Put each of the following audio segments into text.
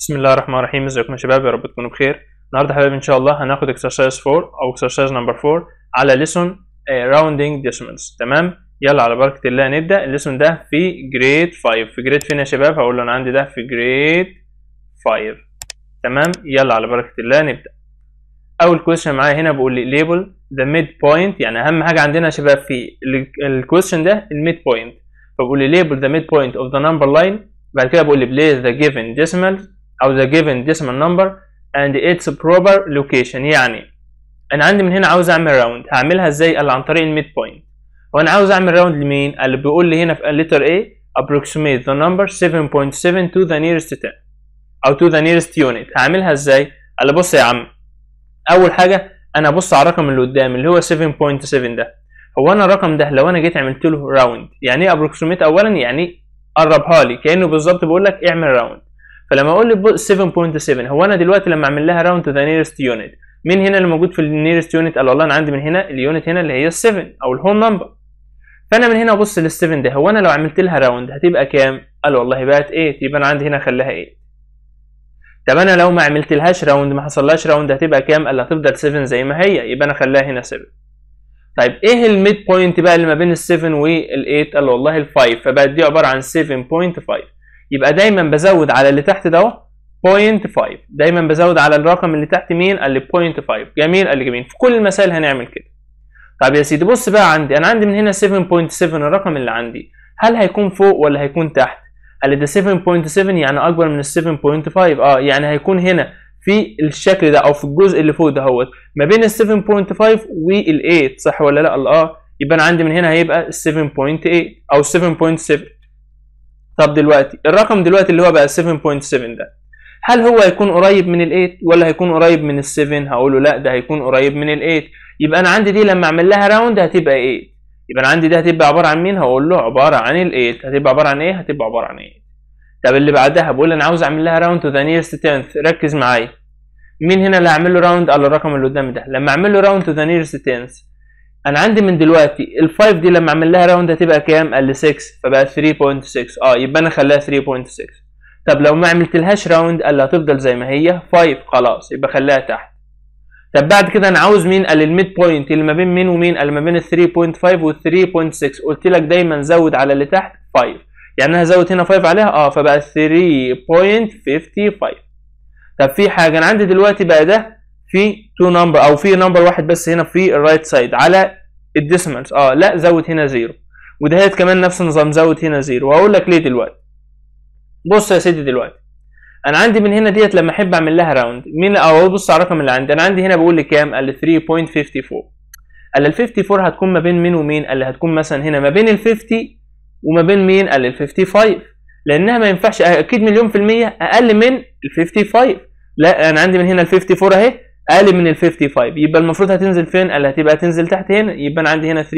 بسم الله الرحمن الرحيم ازيكم يا شباب يا رب تكونوا بخير النهارده يا حبايبي ان شاء الله هناخد exercise 4 او exercise number 4 على lesson uh, rounding decimals تمام يلا على بركة الله نبدأ الليسون ده في جريد 5 في جريد فين يا شباب هقول له انا عندي ده في جريد 5 تمام يلا على بركة الله نبدأ اول كويشن معايا هنا بيقول لي label the midpoint يعني اهم حاجة عندنا يا شباب في الكويشن ده الميد بوينت فبقول لي label the midpoint of the number line بعد كده بقول لي place the given decimal او the given decimal number and its proper location يعني انا عندي من هنا عاوز اعمل راوند هعملها ازاي قال عن طريق الميد بوينت وانا عاوز اعمل راوند لمين قال بيقول لي هنا في letter A approximate the number 7.7 to the nearest 10 او to the nearest unit هعملها ازاي قال بص يا عم اول حاجه انا ابص على الرقم اللي قدام اللي هو 7.7 ده هو انا الرقم ده لو انا جيت عملت له راوند يعني ايه approximate اولا يعني قربها لي كانه بالظبط بيقول لك اعمل راوند فلما اقول لي 7.7 هو انا دلوقتي لما اعمل لها راوند تو ذا نيرست يونت مين هنا اللي موجود في النيرست يونت قال والله انا عندي من هنا اليونت هنا اللي هي 7 او الهول نمبر فانا من هنا ابص لل7 ده هو انا لو عملت لها راوند هتبقى كام قال والله بقت 8 يبقى انا عندي هنا خليها 8 طب انا لو ما عملت لهاش راوند ما حصلهاش راوند هتبقى كام قال هتفضل 7 زي ما هي يبقى انا خليها هنا 7 طيب ايه الميد بوينت بقى اللي ما بين ال7 وال8 قال والله ال5 فبقت دي عباره عن 7.5 يبقى دايما بزود على اللي تحت ده 0.5 دايما بزود على الرقم اللي تحت مين قال لي 0.5 جميل قال لي جميل في كل المسائل هنعمل كده طب يا سيدي بص بقى عندي انا عندي من هنا 7.7 الرقم اللي عندي هل هيكون فوق ولا هيكون تحت قال لي ده 7.7 يعني اكبر من ال 7.5 اه يعني هيكون هنا في الشكل ده او في الجزء اللي فوق دهوت ما بين ال 7.5 وال 8 صح ولا لا اه يبقى انا عندي من هنا هيبقى 7.8 او 7.7 طب دلوقتي الرقم دلوقتي اللي هو بقى 7.7 ده هل هو هيكون قريب من ال8 ولا هيكون قريب من ال7 هقول له لا ده هيكون قريب من ال8 يبقى انا عندي دي لما اعمل لها راوند هتبقى 8 يبقى انا عندي دي هتبقى عباره عن مين هقول له عباره عن ال8 هتبقى عباره عن ايه هتبقى عباره عن 8 طب اللي بعدها بقول انا عاوز اعمل لها راوند تو ذا نيرست 10 ركز معايا مين هنا اللي هعمل له راوند على الرقم اللي قدامي ده لما اعمل له راوند تو ذا نيرست 10 انا عندي من دلوقتي ال5 دي لما اعمل لها راوند هتبقى كام قال لي 6 فبقت 3.6 اه يبقى انا خليها 3.6 طب لو ما عملت لهاش راوند قال لي هتفضل زي ما هي 5 خلاص يبقى خليها تحت طب بعد كده انا عاوز مين قال الميد بوينت اللي ما بين مين ومين قال ما بين ال 3.5 وال 3.6 قلت لك دايما زود على اللي تحت 5 يعني انا هزود هنا 5 عليها اه فبقى 3.55 طب في حاجه انا عندي دلوقتي بقى ده في تو نمبر او في نمبر واحد بس هنا في الرايت سايد على الديسمالز اه لا زود هنا زيرو ودهيت كمان نفس النظام زود هنا زيرو وهقول لك ليه دلوقتي بص يا سيدي دلوقتي انا عندي من هنا ديت لما احب اعمل لها راوند مين او بص على الرقم اللي عندي انا عندي هنا بقول لي كام قال لي 3.54 قال ال 54 هتكون ما بين مين ومين قال لي هتكون مثلا هنا ما بين ال 50 وما بين مين قال ال 55 لانها ما ينفعش اكيد مليون في المية اقل من ال 55 لا انا عندي من هنا ال 54 اهي اقل من ال 55 يبقى المفروض هتنزل فين؟ قال هتبقى هتنزل تحت هنا يبقى انا عندي هنا 3.55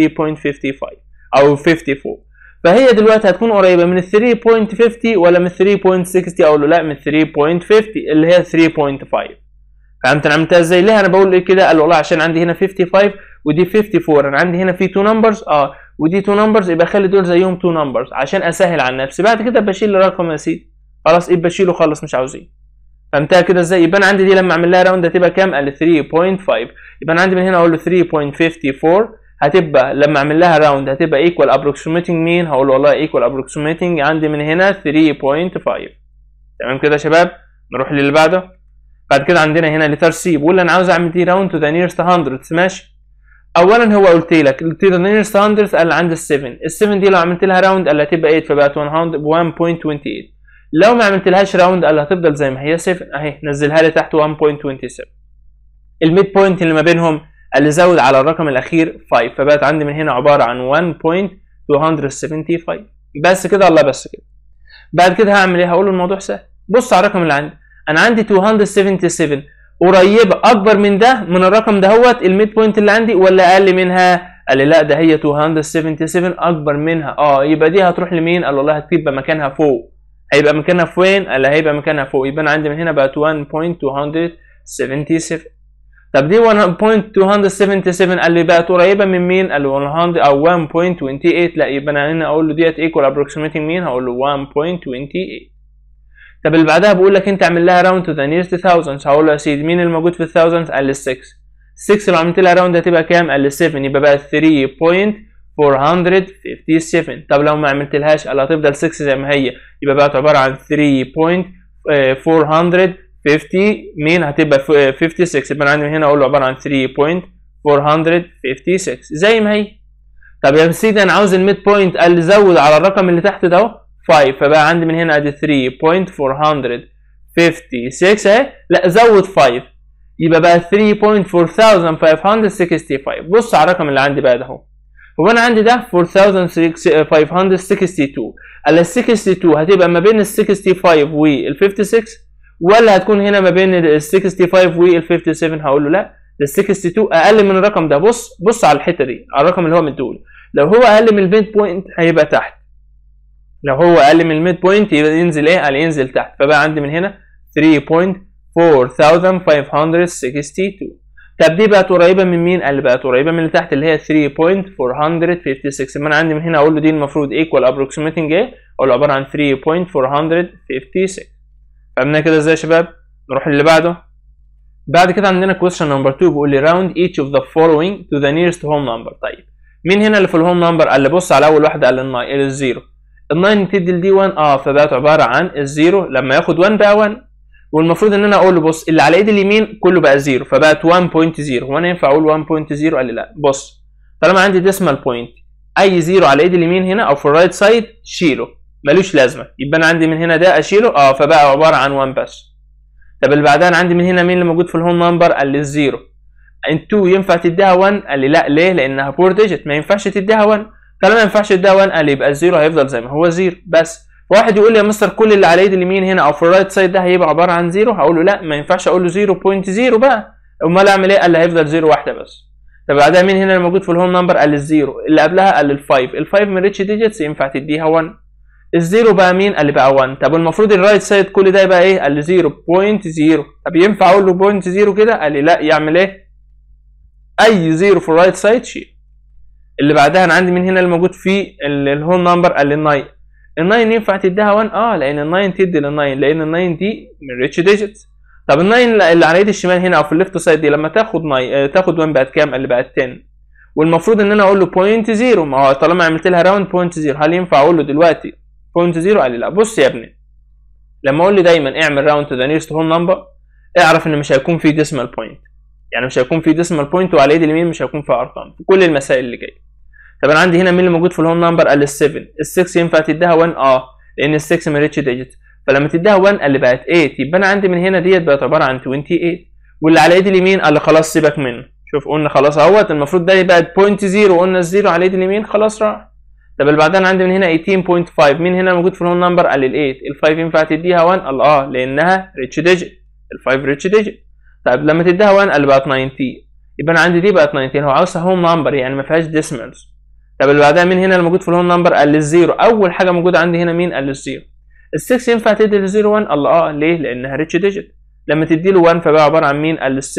او 54 فهي دلوقتي هتكون قريبه من ال 3.50 ولا من 3.60 اقول له لا من 3.50 اللي هي 3.5 فهمت انا عملتها ازاي؟ ليه انا بقول ايه كده؟ قال والله عشان عندي هنا 55 ودي 54 انا عندي هنا في 2 نمبرز اه ودي 2 نمبرز يبقى خلي دول زيهم 2 نمبرز عشان اسهل على نفسي بعد كده بشيل الرقم يا سيدي خلاص يبقى بشيله خالص مش عاوزين فهمتها كده ازاي يبقى انا عندي دي لما اعمل لها راوند هتبقى كام قال 3.5 يبقى انا عندي من هنا اقول له 3.54 هتبقى لما اعمل لها راوند هتبقى ايكوال ابروكسيميتنج مين هقول له والله ايكوال ابروكسيميتنج عندي من هنا 3.5 تمام كده يا شباب نروح للي بعده بعد كده عندنا هنا لتر سي بقول انا عاوز اعمل دي راوند تو ذا نيرست 100 ماشي اولا هو قلت لك قلت له نيرست 100 قال عندي ال 7 ال 7 دي لو عملت لها راوند قال هتبقى 8 فبقت 100 1.28 لو ما عملت لهاش راوند قال هتفضل زي ما هي 7 اهي نزلها لي تحت 1.27 الميد بوينت اللي ما بينهم اللي زود على الرقم الاخير 5 فبقت عندي من هنا عباره عن 1.275 بس كده الله بس كده بعد كده هعمل ايه هقول له الموضوع سهل بص على الرقم اللي عندي انا عندي 277 قريبه اكبر من ده من الرقم دهوت الميد بوينت اللي عندي ولا اقل منها قال لي لا ده هي 277 اكبر منها اه يبقى دي هتروح لمين قال والله هتبقى مكانها فوق هيبقى مكانها فين؟ قال هيبقى مكانها فوق يبقى انا عندي من هنا بقت 1.277 طب دي 1.277 قال لي بقت قريبه من مين؟ قال لي 100 او 1.28 لا يبقى انا هنا اقول له ديت ايكوال ابروكسيميتنج مين؟ هقول له 1.28 طب اللي بعدها بقول لك انت اعمل لها راوند تو ذا نيرست thousands هقول له يا سيدي مين الموجود في الثاوزندز قال لي 6 6 لو عملت لها راوند هتبقى كام قال لي 7 يبقى بقى 3.457 طب لو ما عملتلهاش قال هتفضل 6 زي ما هي يبقى بقت عباره عن 3.450 مين هتبقى 56 يبقى انا عندي هنا اقول له عباره عن 3.456 زي ما هي طب يا سيدي انا عاوز الميد بوينت قال لي زود على الرقم اللي تحت ده اهو 5 فبقى عندي من هنا ادي 3.456 اهي لا زود 5 يبقى بقى 3.4565 بص على الرقم اللي عندي بقى ده اهو هو انا عندي ده 4562 ال 62 هتبقى ما بين ال 65 وال 56 ولا هتكون هنا ما بين ال 65 وال 57 هقول له لا ال 62 اقل من الرقم ده بص بص على الحته دي على الرقم اللي هو مديهولي لو هو اقل من الميد بوينت هيبقى تحت لو هو اقل من الميد بوينت يبقى ينزل ايه؟ قال ينزل تحت فبقى عندي من هنا 3.4562 طب دي بقت قريبه من مين؟ قال بقت قريبه من اللي تحت اللي هي 3.456 يبقى انا عندي من هنا اقول له دي المفروض ايكوال ابروكسيميتنج ايه؟ اقول له عباره عن 3.456 فهمنا كده ازاي يا شباب؟ نروح للي بعده بعد كده عندنا question number 2 بيقول لي round each of the following to the nearest whole number طيب مين هنا اللي في الهوم نمبر؟ قال لي بص على اول واحده قال لي الزيرو ال 9 تدي لدي 1 اه فبقت عباره عن الزيرو لما ياخد 1 بقى 1 والمفروض ان انا اقول له بص اللي على ايدي اليمين كله بقى زيرو فبقت 1.0 وانا ينفع اقول 1.0 قال لي لا بص طالما عندي ديسمال بوينت اي زيرو على ايدي اليمين هنا او في الرايت سايد شيله ملوش لازمه يبقى انا عندي من هنا ده اشيله اه فبقى عباره عن 1 بس طب اللي بعدها انا عندي من هنا مين اللي موجود في الهوم نمبر قال لي الزيرو ان 2 ينفع تديها 1 قال لي لا ليه لانها بور ديجيت ما ينفعش تديها 1 طالما ما ينفعش تديها 1 قال لي يبقى الزيرو هيفضل زي ما هو زيرو بس واحد يقول لي يا مستر كل اللي على ايدي اليمين هنا او في الرايت سايد ده هيبقى عباره عن زيرو هقول له لا ما ينفعش اقول له 0.0 بقى امال اعمل ايه قال لي هيفضل زيرو واحده بس طب بعدها مين هنا الموجود في الهوم نمبر قال لي الزيرو اللي قبلها قال لي الفايف الفايف من ريتش ديجيتس ينفع تديها 1 الزيرو بقى مين قال لي بقى 1 طب المفروض الرايت سايد كل ده يبقى ايه قال لي 0.0 طب ينفع اقول له 0.0 كده قال لي لا يعمل ايه اي زيرو في الرايت سايد شيل اللي بعدها انا عندي من هنا الموجود في الهوم نمبر قال لي 9 ال 9 ينفع تديها 1 اه لان ال 9 تدي لل 9 لان ال 9 دي من ريتش ديجيتس طب ال 9 اللي على ايد الشمال هنا او في الليفت سايد دي لما تاخد 9 تاخد 1 بقت كام؟ اللي بقت 10 والمفروض ان انا اقول له بوينت زيرو ما هو طالما عملت لها راوند بوينت زيرو هل ينفع اقول له دلوقتي بوينت زيرو؟ قال لي لا بص يا ابني لما اقول لي دايما اعمل راوند تو ذا نيرست هول نمبر اعرف ان مش هيكون في ديسمال بوينت يعني مش هيكون في ديسمال بوينت وعلى ايد اليمين مش هيكون في ارقام في كل المسائل اللي جايه طب انا عندي هنا مين اللي موجود في الهوم نمبر قال لي 7 ال 6 ينفع تديها 1 اه لان ال 6 من ريتش ديجيت فلما تديها 1 قال لي بقت 8 يبقى انا عندي من هنا ديت بقت عباره عن 28 واللي على ايد اليمين قال لي خلاص سيبك منه شوف قلنا خلاص اهوت المفروض ده بقت بوينت 0 وقلنا الزيرو على ايد اليمين خلاص راح طب اللي بعدها انا عندي من هنا 18.5 مين هنا موجود في الهوم نمبر قال لي ال 8 ال 5 ينفع تديها 1 قال اه لانها ريتش ديجيت ال 5 ريتش ديجيت طيب لما تديها 1 قال لي بقت 19 يبقى انا عندي دي بقت 19 هو عاوزها هوم نمبر يعني ما فيهاش ديسمالز طب اللي بعدها مين هنا الموجود في الهوم نمبر قال لي الزيرو اول حاجه موجوده عندي هنا مين قال لي الزيرو ال 6 ينفع تدي للزيرو 1 الله اه ليه لانها ريتش ديجيت لما تدي له 1 فبقى عباره عن مين قال لي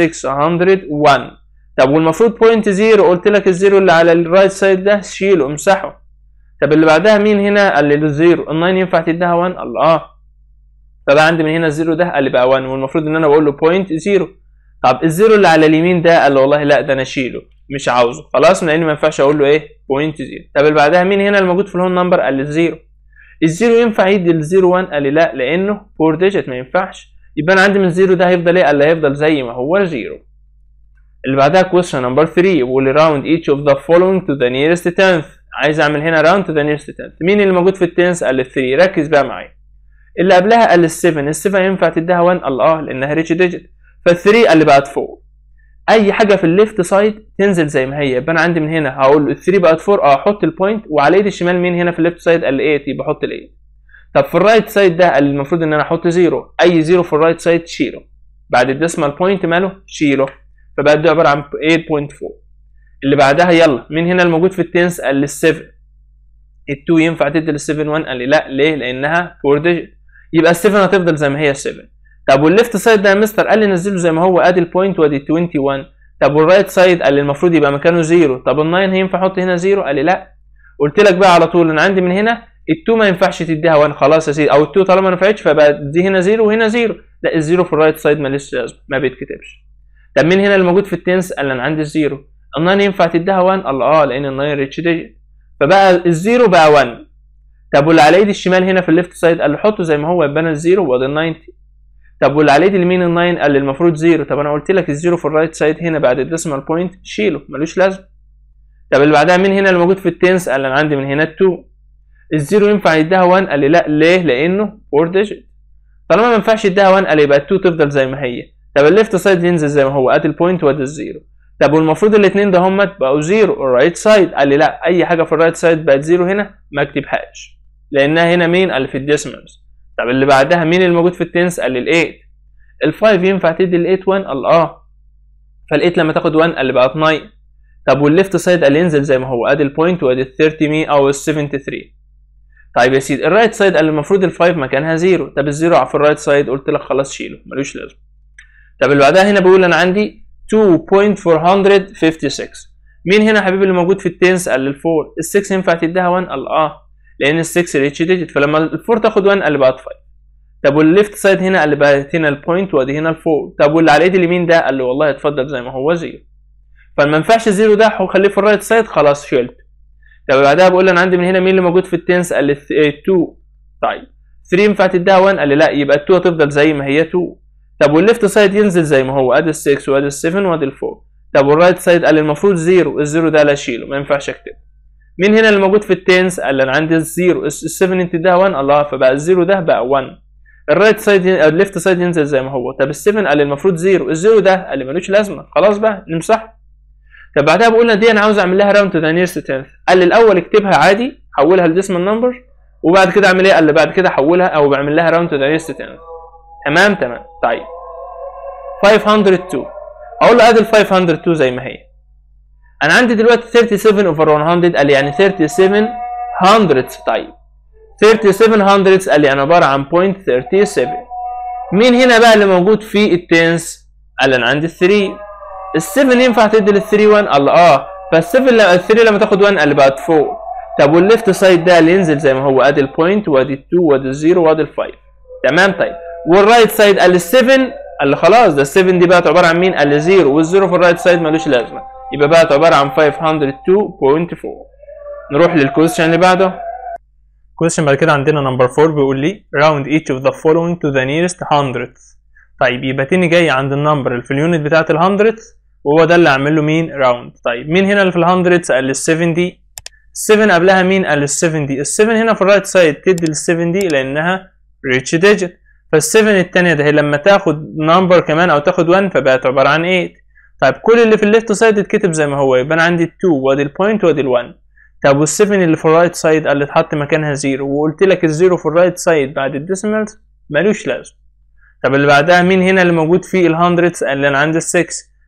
601 طب والمفروض بوينت زيرو قلت لك الزيرو اللي على الرايت سايد ده شيله امسحه طب اللي بعدها مين هنا قال لي الزيرو ال 9 ينفع تديها 1 الله اه فبقى عندي من هنا الزيرو ده قال لي بقى 1 والمفروض ان انا بقول له بوينت زيرو طب الزيرو اللي على اليمين ده قال له والله لا ده انا اشيله مش عاوزه خلاص لان ما ينفعش اقول له ايه بوينت زيرو طب اللي بعدها مين هنا الموجود في الهوم نمبر قال لي الزيرو الزيرو ينفع يدي الزيرو 1 قال لي لا لانه فور ديجيت ما ينفعش يبقى انا عندي من الزيرو ده هيفضل ايه قال لي هيفضل زي ما هو زيرو اللي بعدها question number 3 بيقول لي round each of the following to the nearest tenth عايز اعمل هنا round to the nearest tenth مين اللي موجود في التنس قال لي 3 ركز بقى معايا اللي قبلها قال لي 7 ال 7 ينفع تديها 1 قال اه لانها ريتش ديجيت فال3 قال لي بقت 4 اي حاجه في الليفت سايد تنزل زي ما هي يبقى انا عندي من هنا هقول له 3 بقت 4 اه احط البوينت وعلى ايدي الشمال مين هنا في الليفت سايد قال لي 8 يبقى احط ال 8 طب في الرايت سايد ده قال لي المفروض ان انا احط 0 اي 0 في الرايت سايد شيله بعد الديسمال بوينت ماله شيله فبقت دي عباره عن 8.4 اللي بعدها يلا مين هنا الموجود في التنس قال لي 7 ال2 ينفع تدي لل 7 1 قال لي لا ليه لانها 4 ديجيت يبقى ال 7 هتفضل زي ما هي 7 طب والليفت سايد ده يا مستر قال لي نزله زي ما هو ادي البوينت وادي 21 طب والرايت سايد قال لي المفروض يبقى مكانه 0 طب ال 9 هينفع احط هنا 0 قال لي لا قلت لك بقى على طول انا عندي من هنا ال2 ما ينفعش تديها 1 خلاص يا سيدي او ال2 طالما ما نفعتش فبقى دي هنا 0 وهنا 0 لا الزيرو في الرايت سايد ماليش لازمه ما بيتكتبش طب مين هنا اللي موجود في التنس قال انا عندي الزيرو ال9 ينفع تديها 1 قال اه لان ال9 ريتش ديجيت فبقى الزيرو بقى 1 طب واللي على ايدي الشمال هنا في الليفت سايد قال له حطه زي ما هو يبقى انا الزيرو وادي ال 90 طب واللي على ايدي اليمين ال 9 قال لي المفروض زيرو طب انا قلت لك الزيرو في الرايت سايد هنا بعد الديسمال بوينت شيله ملوش لازمه طب اللي بعدها مين هنا اللي موجود في التنس قال لي انا عندي من هنا 2 الزيرو ينفع يديها 1 قال لي لا ليه لانه 4 ديجيت طالما ما ينفعش يديها 1 قال لي يبقى 2 تفضل زي ما هي طب الليفت سايد ينزل زي ما هو ادي البوينت وادي الزيرو طب والمفروض الاثنين ده هم بقوا زيرو الرايت سايد قال لي لا اي حاجه في الرايت سايد بقت زيرو هنا ما اكتبهاش لانها هنا مين قال في الديسمالز طب اللي بعدها مين اللي موجود في التنس قال لي ال8 ال5 ينفع تدي ال8 1 قال اه فال8 لما تاخد 1 قال لي بقت 9 طب والليفت سايد قال ينزل زي ما هو ادي البوينت وادي ال 30 مي او ال 73 طيب يا سيدي الرايت سايد قال المفروض ال5 مكانها زيرو طب الزيرو في الرايت سايد قلت لك خلاص شيله ملوش لازمه طب اللي بعدها هنا بيقول انا عندي 2.456 مين هنا حبيبي اللي موجود في التنس قال الفور ال6 ينفع تديها 1 قال اه لان ال6 ريتش ديجيت فلما الفور تاخد 1 قال بقت 5 طب والليفت سايد هنا قال بقت هنا البوينت وادي هنا الفور طب واللي على ايدي اليمين ده قال له والله اتفضل زي ما هو زيرو فما ينفعش الزيرو ده خليه في الرايت سايد خلاص شلت طب بعدها بقول انا عندي من هنا مين اللي موجود في التنس قال لي 2 طيب 3 ينفع تديها 1 قال لي لا يبقى 2 هتفضل زي ما هي 2 طب والليفت سايد ينزل زي ما هو ادي ال 6 وادي ال 7 وادي ال 4 طب والرايت سايد قال لي المفروض زيرو الزيرو ده لا اشيله ما ينفعش اكتبه مين هنا اللي موجود في التنس قال لي انا عندي الزيرو ال 7 انت ده 1 الله فبقى الزيرو ده بقى 1 الرايت سايد الليفت سايد ينزل زي ما هو طب ال 7 قال لي المفروض زيرو الزيرو ده قال لي ملوش لازمه خلاص بقى نمسحه طب بعدها بقولنا دي انا عاوز اعمل لها راوند تو ذا نيرست تنث قال لي الاول اكتبها عادي حولها لديسمال نمبر وبعد كده اعمل ايه قال لي بعد كده حولها او بعمل لها راوند تو ذا نيرست تنث تمام تمام طيب 502 اقول له ادي ال 502 زي ما هي انا عندي دلوقتي 37 اوفر 100 قال لي يعني 37 hundredths طيب 37 hundredths قال لي انا عباره عن 0.37 مين هنا بقى اللي موجود في التنس قال لي انا عندي 3 ال 7 ينفع تدي لل 3 1 قال اه فال 7 ال 3 لما تاخد 1 قال بقت 4 طب والليفت سايد ده اللي ينزل زي ما هو ادي البوينت وادي ال 2 وادي ال 0 وادي ال 5 تمام طيب والرايت سايد قال ال 7 قال لي خلاص ده ال 7 دي بقت عباره عن مين؟ قال لي 0 والزيرو في الرايت سايد ملوش لازمه يبقى بقت عباره عن 502.4 نروح للكويستشن اللي بعده كويستشن بعد كده عندنا نمبر 4 بيقول لي round each of the following to the nearest hundredth طيب يبقى تاني جاي عند النمبر اللي في اليونت بتاعت ال 100 وهو ده اللي اعمل له مين راوند طيب مين هنا اللي في ال 100 قال لي ال 7 دي 7 قبلها مين قال ال 7 دي ال 7 هنا في الرايت سايد تدي ال 7 دي لانها ريتش ديجيت فال 7 الثانيه ده هي لما تاخد نمبر كمان او تاخد 1 فبقت عباره عن 8 طيب كل اللي في الليفت سايد اتكتب زي ما هو يبقى انا عندي ال 2 وادي البوينت وادي ال 1 طب وال 7 اللي في الرايت سايد قال لي اتحط مكانها 0 وقلت لك الزيرو في الرايت سايد بعد الديسيمالز ملوش لازمه طب اللي بعدها مين هنا اللي موجود فيه ال 100 قال لي انا عندي ال 6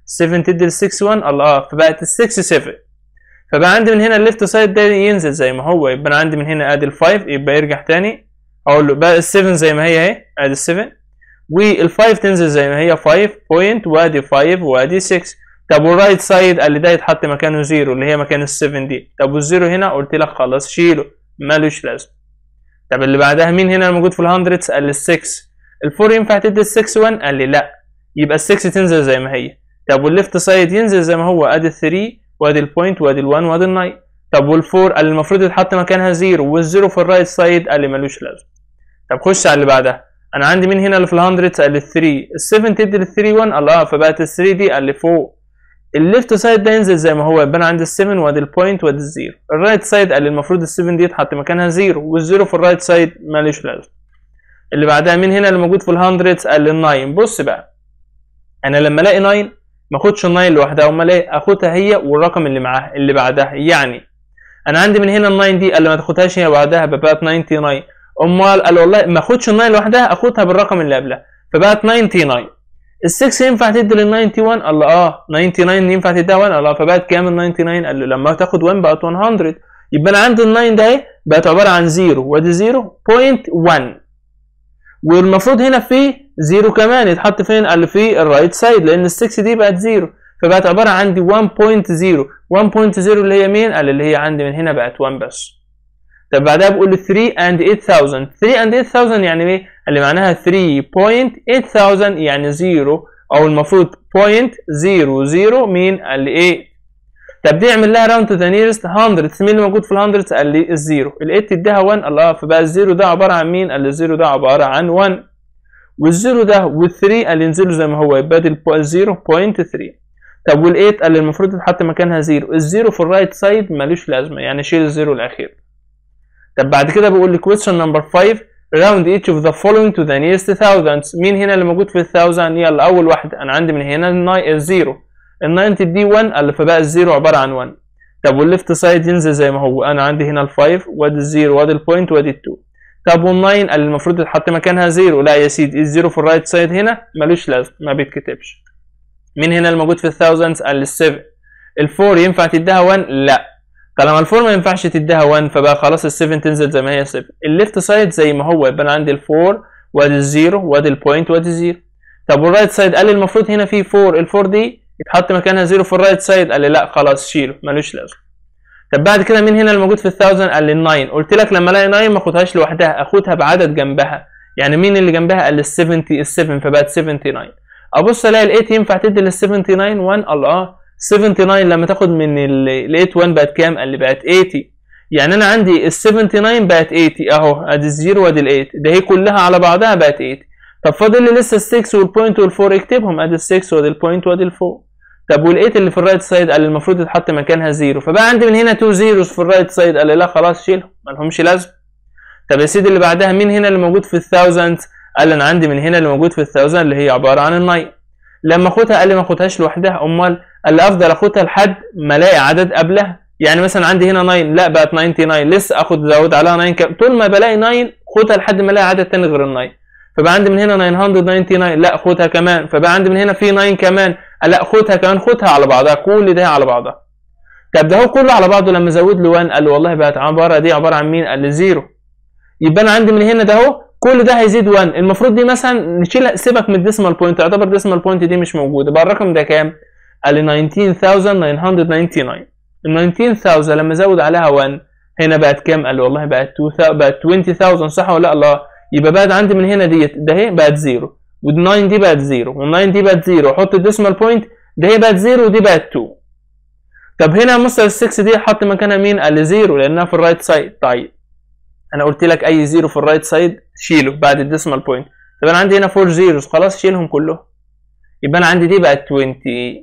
7 تدي ال 6 1 الله فبقت ال 6 7 فبقى عندي من هنا الليفت سايد ده ينزل زي ما هو يبقى انا عندي من هنا ادي ال 5 يبقى يرجع تاني اقول له بقى ال 7 زي ما هي اهي ادي ال 7 وال 5 تنزل زي ما هي 5 بوينت وادي 5 وادي 6 طب والرايت سايد قال لي ده يتحط مكانه 0 اللي هي مكان ال 7 دي طب والزيرو هنا قلت لك خلاص شيله مالوش لازمه طب اللي بعدها مين هنا الموجود في ال 100 قال لي ال 6 الفور ينفع تدي ال 6 1 قال لي لا يبقى ال 6 تنزل زي ما هي طب والليفت سايد ينزل زي ما هو ادي ال 3 وادي البوينت وادي ال 1 وادي ال 9 طب والفور قال لي المفروض يتحط مكانها 0 والزيرو في الرايت سايد قال لي ملوش لازمه طب خش على اللي بعدها انا عندي مين هنا اللي في ال 100 قال لي 3 ال 7 تدي ال 3 1 الله فبقت ال 3 دي قال لي 4 الليفت سايد ده ينزل زي ما هو يبقى انا عندي ال 7 وادي البوينت وادي الزيرو الرايت سايد قال لي المفروض ال 7 دي يتحط مكانها 0 والزيرو في الرايت سايد مالوش لازمه اللي بعدها مين هنا اللي موجود في ال 100 قال لي 9 بص بقى انا لما الاقي 9 ما اخدش ال 9 لوحدها امال ايه اخدها هي والرقم اللي معاها اللي بعدها يعني انا عندي من هنا ال 9 دي قال لي ما تاخدهاش هي بعدها بقت 99 امال قال والله ما اخدش ال 9 لوحدها اخدها بالرقم اللي قبلها فبقت 99 ال 6 ينفع تدي لل 91 قال له اه 99 ينفع تديها 1 قال له فبقت كام ال 99 قال له لما تاخد 1 بقت 100 يبقى انا عندي ال 9 ده اهي بقت عباره عن 0 وادي 0.1 والمفروض هنا في 0 كمان يتحط فين قال في الرايت سايد لان ال 6 دي بقت 0 فبقت عباره عندي 1.0 1.0 اللي هي مين قال اللي هي عندي من هنا بقت 1 بس طب بعدها بقول 3 and 8000 3 and 8000 يعني ايه اللي معناها 3.8000 يعني 0 او المفروض point 0 مين قال لي 8 طب دي اعمل لها راوند تو ذا نيرست 100 مين اللي موجود في ال 100 قال لي الزيرو ال 8 اديها 1 الله فبقى الزيرو ده عباره عن مين قال لي الزيرو ده عباره عن 1 والزيرو ده وال3 قال لي ينزلوا زي ما هو يبقى دي 0.3 طب وال8 قال لي المفروض تتحط مكانها زيرو الزيرو في الرايت سايد ملوش لازمه يعني شيل الزيرو الاخير طب بعد كده بيقول لي question number 5 round each of the following to the nearest thousands مين هنا اللي موجود في الثاوزند يلا اول واحد انا عندي من هنا الزيرو ال 90 دي 1 قال فبقى الزيرو عباره عن 1 طب والليفت سايد ينزل زي ما هو انا عندي هنا ال5 وادي الزيرو وادي البوينت وادي ال2 طب وال9 قال المفروض يتحط مكانها زيرو لا يا سيدي الزيرو في الرايت سايد هنا ملوش لازمه ما بيتكتبش مين هنا الموجود في الثاوزندز قال ال7 ال4 ينفع تديها 1 لا طالما ال4 ما ينفعش تديها 1 فبقى خلاص ال7 تنزل زي ما هي 7 الليفت سايد زي ما هو يبقى انا عندي ال4 وادي الزيرو وادي البوينت وادي الزيرو طب والرايت سايد قال لي المفروض هنا في 4 ال4 دي يتحط مكانها زيرو في الرايت سايد قال لي لا خلاص شيله ملوش لازمه طب بعد كده مين هنا الموجود في الثاوزند قال لي ال9 قلت لك لما الاقي 9 ما اخدهاش لوحدها اخدها بعدد جنبها يعني مين اللي جنبها قال لي ال70 ال7 فبقت 79 ابص الاقي ال8 ينفع تدي لل79 1 الله 79 لما تاخد من ال8 1 بقت كام قال لي بقت 80 يعني انا عندي ال79 بقت 80 اهو ادي الزيرو وادي ال8 ده هي كلها على بعضها بقت 80 طب فاضل لي لسه ال6 والبوينت وال4 اكتبهم ادي ال6 وادي البوينت وادي ال4 طب وال8 اللي في الرايت سايد قال المفروض يتحط مكانها زيرو فبقى عندي من هنا 2 زيروز في الرايت سايد قال لي لا خلاص شيلهم ما لهمش لازمه طب يا سيدي اللي بعدها مين هنا اللي موجود في الثاوزند قال لي انا عندي من هنا اللي موجود في الثاوزند اللي هي عباره عن الناين لما اخدها قال لي ما اخدهاش لوحدها امال قال لي افضل اخدها لحد ما الاقي عدد قبلها يعني مثلا عندي هنا 9 لا بقت 99 لسه اخد زود عليها 9 كم طول ما بلاقي 9 خدها لحد ما الاقي عدد تاني غير ال 9 فبقى عندي من هنا 999 لا خدها كمان فبقى عندي من هنا في 9 كمان لا خدها كمان خدها على بعضها كل ده على بعضها طب ده هو كله على بعضه لما زود له 1 قال له والله بقت عباره دي عباره عن مين؟ قال لي زيرو يبقى انا عندي من هنا ده اهو كل ده هيزيد 1 المفروض دي مثلا نشيل سيبك من الديسمال بوينت يعتبر الديسمال بوينت دي مش موجوده بقى الرقم ده كام؟ قال لي 19999 ال 19000 لما زود عليها 1 هنا بقت كام؟ قال لي والله بقت 2000 بقت 20000 صح ولا لا؟ الله يبقى بقت عندي من هنا ديت ده اهي بقت زيرو وال9 دي بقت زيرو وال9 دي بقت زيرو احط الديسمال بوينت ده هي بقت زيرو ودي بقت 2 طب هنا مستر ال 6 دي حط مكانها مين؟ قال لي زيرو لانها في الرايت سايد طيب انا قلت لك اي زيرو في الرايت سايد شيله بعد الديسمال بوينت طب انا عندي هنا 4 زيروز خلاص شيلهم كلهم يبقى انا عندي دي بقت 20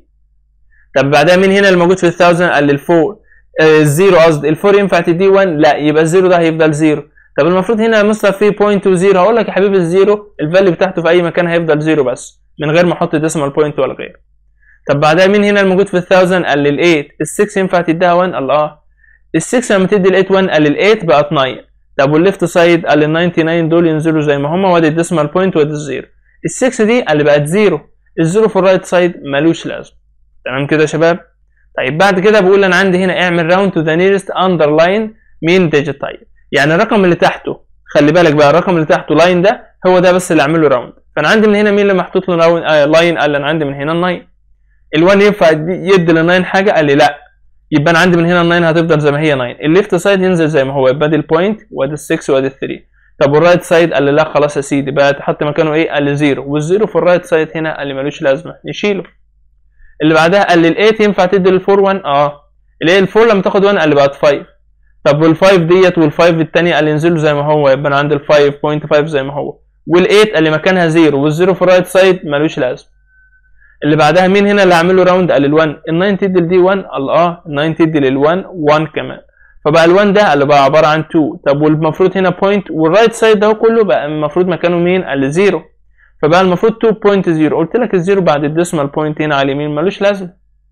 طب بعدها مين هنا اللي موجود في ال 1000 قال لي الفور آه الزيرو قصدي الفور ينفع تديه 1 لا يبقى الزيرو ده هيفضل زيرو طب المفروض هنا مستر في بوينت وزيرو هقول لك يا حبيبي الزيرو الفاليو بتاعته في اي مكان هيفضل زيرو بس من غير ما احط ديسمال بوينت ولا غيره طب بعدها مين هنا الموجود في ال 1000 قال لي ال 8 ال 6 ينفع تديها 1 قال اه ال 6 لما تدي ال 8 1 قال ال 8 بقت 9 طب والليفت سايد قال ال 99 دول ينزلوا زي ما هما وادي الديسمال بوينت وادي الزيرو ال 6 دي قال لي بقت زيرو الزيرو في الرايت سايد ملوش لازمه تمام كده يا شباب طيب بعد كده بقول انا عندي هنا اعمل راوند تو ذا نيرست اندرلاين مين ديجيت طيب يعني الرقم اللي تحته خلي بالك بقى الرقم اللي تحته لاين ده هو ده بس اللي اعمل له راوند فانا عندي من هنا مين اللي محطوط له راوند آه لاين قال انا عندي من هنا ال9 ال1 ينفع يدي لل9 حاجه قال لي لا يبقى انا عندي من هنا ال9 هتفضل زي ما هي 9 الليفت سايد ينزل زي ما هو يبقى دي البوينت وادي ال6 وادي ال3 طب والرايت سايد قال لي لا خلاص يا سيدي بقى تحط مكانه ايه قال لي زيرو والزيرو في الرايت سايد هنا قال لي ملوش لازمه نشيله اللي بعدها قال لي ال8 ينفع تدي لل4 1 اه الايه ال4 لما تاخد 1 قال لي بقت 5 طب وال5 ديت وال5 الثانيه قال لي ينزلوا زي ما هو يبقى انا عندي ال5.5 زي ما هو وال8 قال لي مكانها زيرو والزيرو في الرايت سايد ملوش لازمه اللي بعدها مين هنا اللي هعمل له راوند قال ال1 ال9 تدي لدي 1 قال اه ال9 تدي لل1 1 كمان فبقى ال1 ده اللي بقى عباره عن 2 طب والمفروض هنا بوينت والرايت سايد ده كله بقى المفروض مكانه مين قال 0 فبقى المفروض 2.0 قلت لك الزيرو بعد الديسمال بوينت هنا على اليمين ملوش لازمه